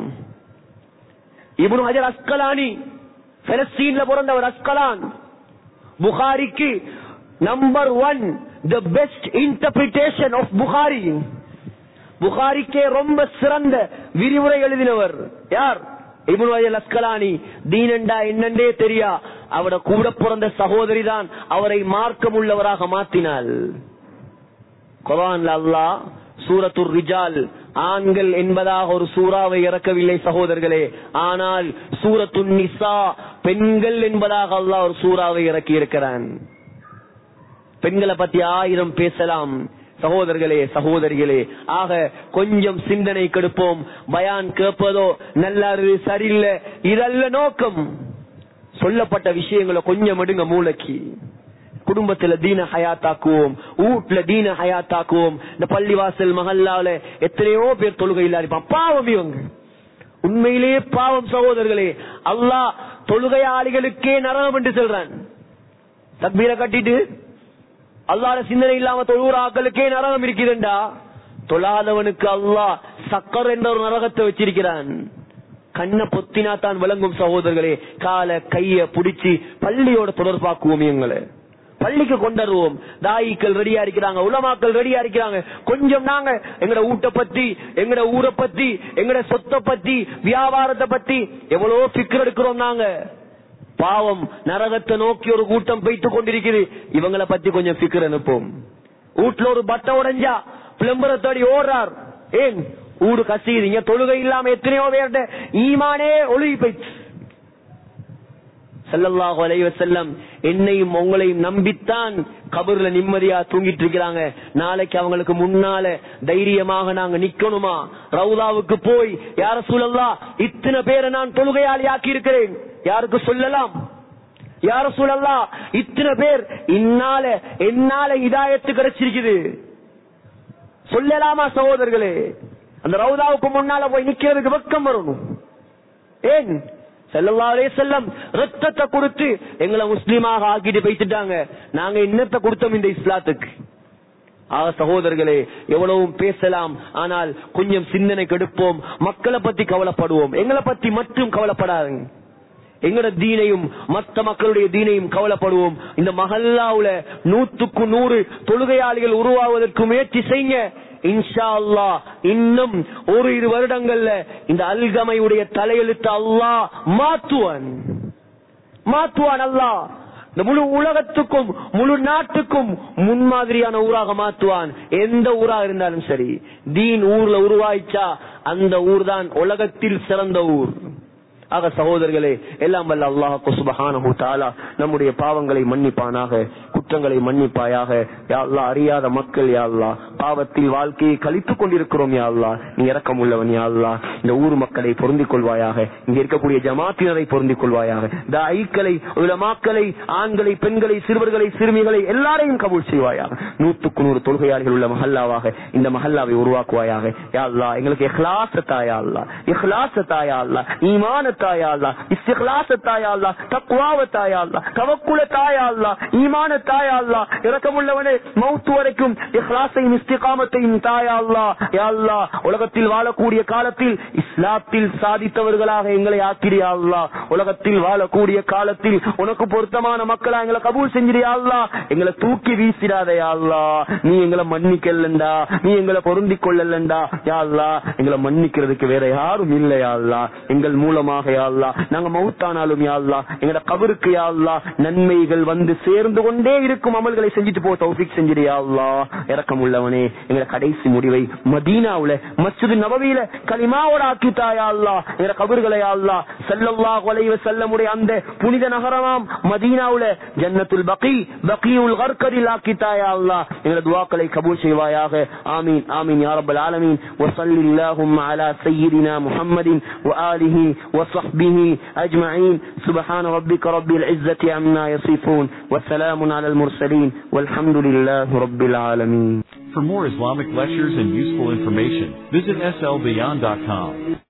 இப்னு ஹஜர் அஸ்கலானி பெலஸ்தீன்ல பிறந்தவர் அஸ்கலான் புகாரிக்கு number one the best interpretation of Bukhari புகாரிக்கே ரொம்ப சிறந்த விரிவுரை எழுதினவர் யார் இப்னு ஹஜர் அஸ்கலானி தீனண்டா என்னண்டே தெரியா அவட கூட பிறந்த சகோதரி தான் அவரை மார்க்கம் உள்ளவராக மாத்தினாள் குரான்ல அல்லாஹ் சூரத்துர் ரிஜால் ஆண்கள் என்பதாக ஒரு சூறாவை இறக்கவில்லை சகோதரர்களே ஆனால் சூரத்து நிசா பெண்கள் என்பதாக அல்லாஹ் ஒரு சூறாவை இறக்கி இருக்கிறான் பெண்களை பத்தி ஆயிரம் பேசலாம் சகோதரர்களே சகோதரிகளே ஆக கொஞ்சம் சிந்தனை கெடுப்போம் பயான் கேட்பதோ நல்லது சரியில்லை இதல்ல நோக்கம் சொல்லப்பட்ட விஷயங்களை கொஞ்சம் எடுங்க மூளைக்கு குடும்பத்துல தீன ஹயாத்தாக்குவோம் வீட்டுல தீன ஹயாத்தாக்குவோம் இந்த பள்ளிவாசல் மகல்லால எத்தனையோ பேர் தொழுகை இல்லாத பாவம் இவங்க உண்மையிலேயே பாவம் சகோதரர்களே அல்லாஹ் தொழுகையாளிகளுக்கே நரகம் என்று சொல்றான் தக்பீரை கட்டிட்டு அல்லாத சிந்தனை இல்லாம தொழுகிற ஆக்களுக்கே நரகம் இருக்குதுண்டா தொழாதவனுக்கு அல்லாஹ் சக்கர் என்ற ஒரு நரகத்தை வச்சிருக்கிறான் கண்ண பொத்தினா தான் விளங்கும் சகோதரர்களே கால கைய புடிச்சு பள்ளியோட தொடர்பாக்குவோம் எங்களை பள்ளிக்கு கொண்டுருவோம் தாயிக்கள் ரெடியா இருக்கிறாங்க உலமாக்கள் ரெடியா இருக்கிறாங்க கொஞ்சம் நாங்க எங்கட ஊட்ட பத்தி எங்கட ஊரை பத்தி எங்கட சொத்தை பத்தி வியாபாரத்தை பத்தி எவ்வளவோ பிக்கர் எடுக்கிறோம் நாங்க பாவம் நரகத்தை நோக்கி ஒரு கூட்டம் பெய்த்து கொண்டிருக்குது இவங்களை பத்தி கொஞ்சம் பிக்கர் அனுப்போம் வீட்டுல ஒரு பட்டை உடைஞ்சா பிளம்பரை தேடி ஓடுறார் ஏன் ஊடு கசியுது தொழுகை இல்லாம எத்தனையோ பேர்ட ஈமானே ஒழுகி போயிடுச்சு செல்லல்லாஹு அலைவ செல்லம் என்னையும் உங்களையும் நம்பித்தான் கபர்ல நிம்மதியா தூங்கிட்டு இருக்கிறாங்க நாளைக்கு அவங்களுக்கு முன்னால தைரியமாக நாங்க நிக்கணுமா ரவுதாவுக்கு போய் யார சூழல்லா இத்தனை பேரை நான் தொழுகையாளி ஆக்கி இருக்கிறேன் யாருக்கு சொல்லலாம் யார சூழல்லா இத்தனை பேர் இன்னால என்னால இதாயத்து கிடைச்சிருக்குது சொல்லலாமா சகோதரர்களே அந்த ரவுதாவுக்கு முன்னால போய் நிக்கிறதுக்கு வெக்கம் வரணும் ஏன் செல்லல்லாலே செல்லம் ரத்தத்தை கொடுத்து எங்களை முஸ்லீமாக ஆக்கிட்டு போயிட்டுட்டாங்க நாங்க என்னத்தை கொடுத்தோம் இந்த இஸ்லாத்துக்கு ஆக சகோதரர்களே எவ்வளவும் பேசலாம் ஆனால் கொஞ்சம் சிந்தனை கெடுப்போம் மக்களை பத்தி கவலைப்படுவோம் எங்களை பத்தி மட்டும் கவலைப்படாதுங்க எங்கட தீனையும் மத்த மக்களுடைய தீனையும் கவலைப்படுவோம் இந்த மஹல்லாவுல நூத்துக்கு நூறு தொழுகையாளிகள் உருவாவதற்கு முயற்சி செய்யுங்க இன்ஷா அல்லாஹ் இன்னும் ஒரு இரு வருடங்கள்ல இந்த அல்கமையுடைய தலையெழுத்து அல்லாஹ் மாத்துவான் மாத்துவான் அல்லாஹ் இந்த முழு உலகத்துக்கும் முழு நாட்டுக்கும் முன்மாதிரியான ஊராக மாத்துவான் எந்த ஊரா இருந்தாலும் சரி தீன் ஊர்ல உருவாயிச்சா அந்த ஊர் தான் உலகத்தில் சிறந்த ஊர் ஆக சகோதரர்களே எல்லாம் வல்ல அல்லாஹு சுபஹானஹு தஆலா நம்முடைய பாவங்களை மன்னிப்பானாக குற்றங்களை மன்னிப்பாயாக யா அல்லாஹ் அறியாத மக்கள் யா அல்லாஹ் பாவத்தில் வாழ்க்கையை கழித்துக் கொண்டிருக்கிறோம் யா அல்லாஹ் நீ இரக்கம் உள்ளவன் யா அல்லாஹ் இந்த ஊர் மக்களை பொருந்திக் கொள்வாயாக இங்க இருக்கக்கூடிய ஜமாத்தினரை பொருந்திக் கொள்வாயாக இந்த ஐக்களை உலமாக்களை ஆண்களை பெண்களை சிறுவர்களை சிறுமிகளை எல்லாரையும் கபூல் செய்வாயாக நூற்றுக்கு நூறு தொழுகையாளிகள் உள்ள மஹல்லாவாக இந்த மஹல்லாவை உருவாக்குவாயாக யா அல்லாஹ் எங்களுக்கு இஹ்லாசத்தாயா அல்லாஹ் இஹ்லாசத்தாயா அல்லாஹ் ஈமானத்தாயா அல்லாஹ் இஸ்திக்லாசத்தாயா அல்லாஹ் தக்வாவத்தாயா அல்லாஹ் தவக்குலத்தாயா அல்லாஹ் ஈமானத்தாயா அல்லாஹ் இரக்கமுள்ளவனே மௌத்து வரைக்கும் இஹ்லாஸையும் இஸ்திகாமத்தையும் தாயா அல்லாஹ் யா அல்லாஹ் உலகத்தில் வாழக்கூடிய காலத்தில் இஸ்லாத்தில் சாதித்தவர்களாக எங்களை ஆக்கிறியா அல்லாஹ் உலகத்தில் வாழக்கூடிய காலத்தில் உனக்கு பொருத்தமான மக்களா எங்களை கபூல் செஞ்சிரியா அல்லாஹ் எங்களை தூக்கி வீசிடாதயா அல்லாஹ் நீ எங்களை மன்னிக்கலண்டா நீ எங்களை பொருந்திக் கொள்ளலண்டா யா அல்லாஹ் எங்களை மன்னிக்கிறதுக்கு வேற யாரும் இல்லையா அல்லாஹ் எங்கள் மூலமாக யா அல்லாஹ் நாங்க மௌத்தானாலும் யா அல்லாஹ் எங்களோட கபருக்கு யா அல்லாஹ் நன்மைகள் வந்து சேர்ந்து கொண்டே இருக்கும் அமல்களை செஞ்சுட்டு போ தௌஃபிக் செஞ்சிரியா அல்லாஹ் இரக்கம் உள்ளவனே எங்களை கடைசி முடிவை மதீனாவுல மஸ்ஜித் நபவியில கலிமாவோட ஆக்கித்தாயா அல்லாஹ் எங்களை கபர்களை யா அல்லாஹ் ஸல்லல்லாஹு அலைஹி வஸல்லமுடைய அந்த புனித நகரமாம் மதீனாவுல ஜன்னத்துல் பகி பகியுல் கர்கரில் ஆக்கித்தாயா அல்லாஹ் எங்களை துஆக்களை கபூல் செய்வாயாக ஆமீன் ஆமீன் யா ரப்பல் ஆலமீன் وصل اللهم على سيدنا محمد وآله وصحبه أجمعين سبحان ربك رب العزة عما يصفون وسلام على المرسلين والحمد لله رب العالمين
For more Islamic lectures and useful information, visit slbeyond.com.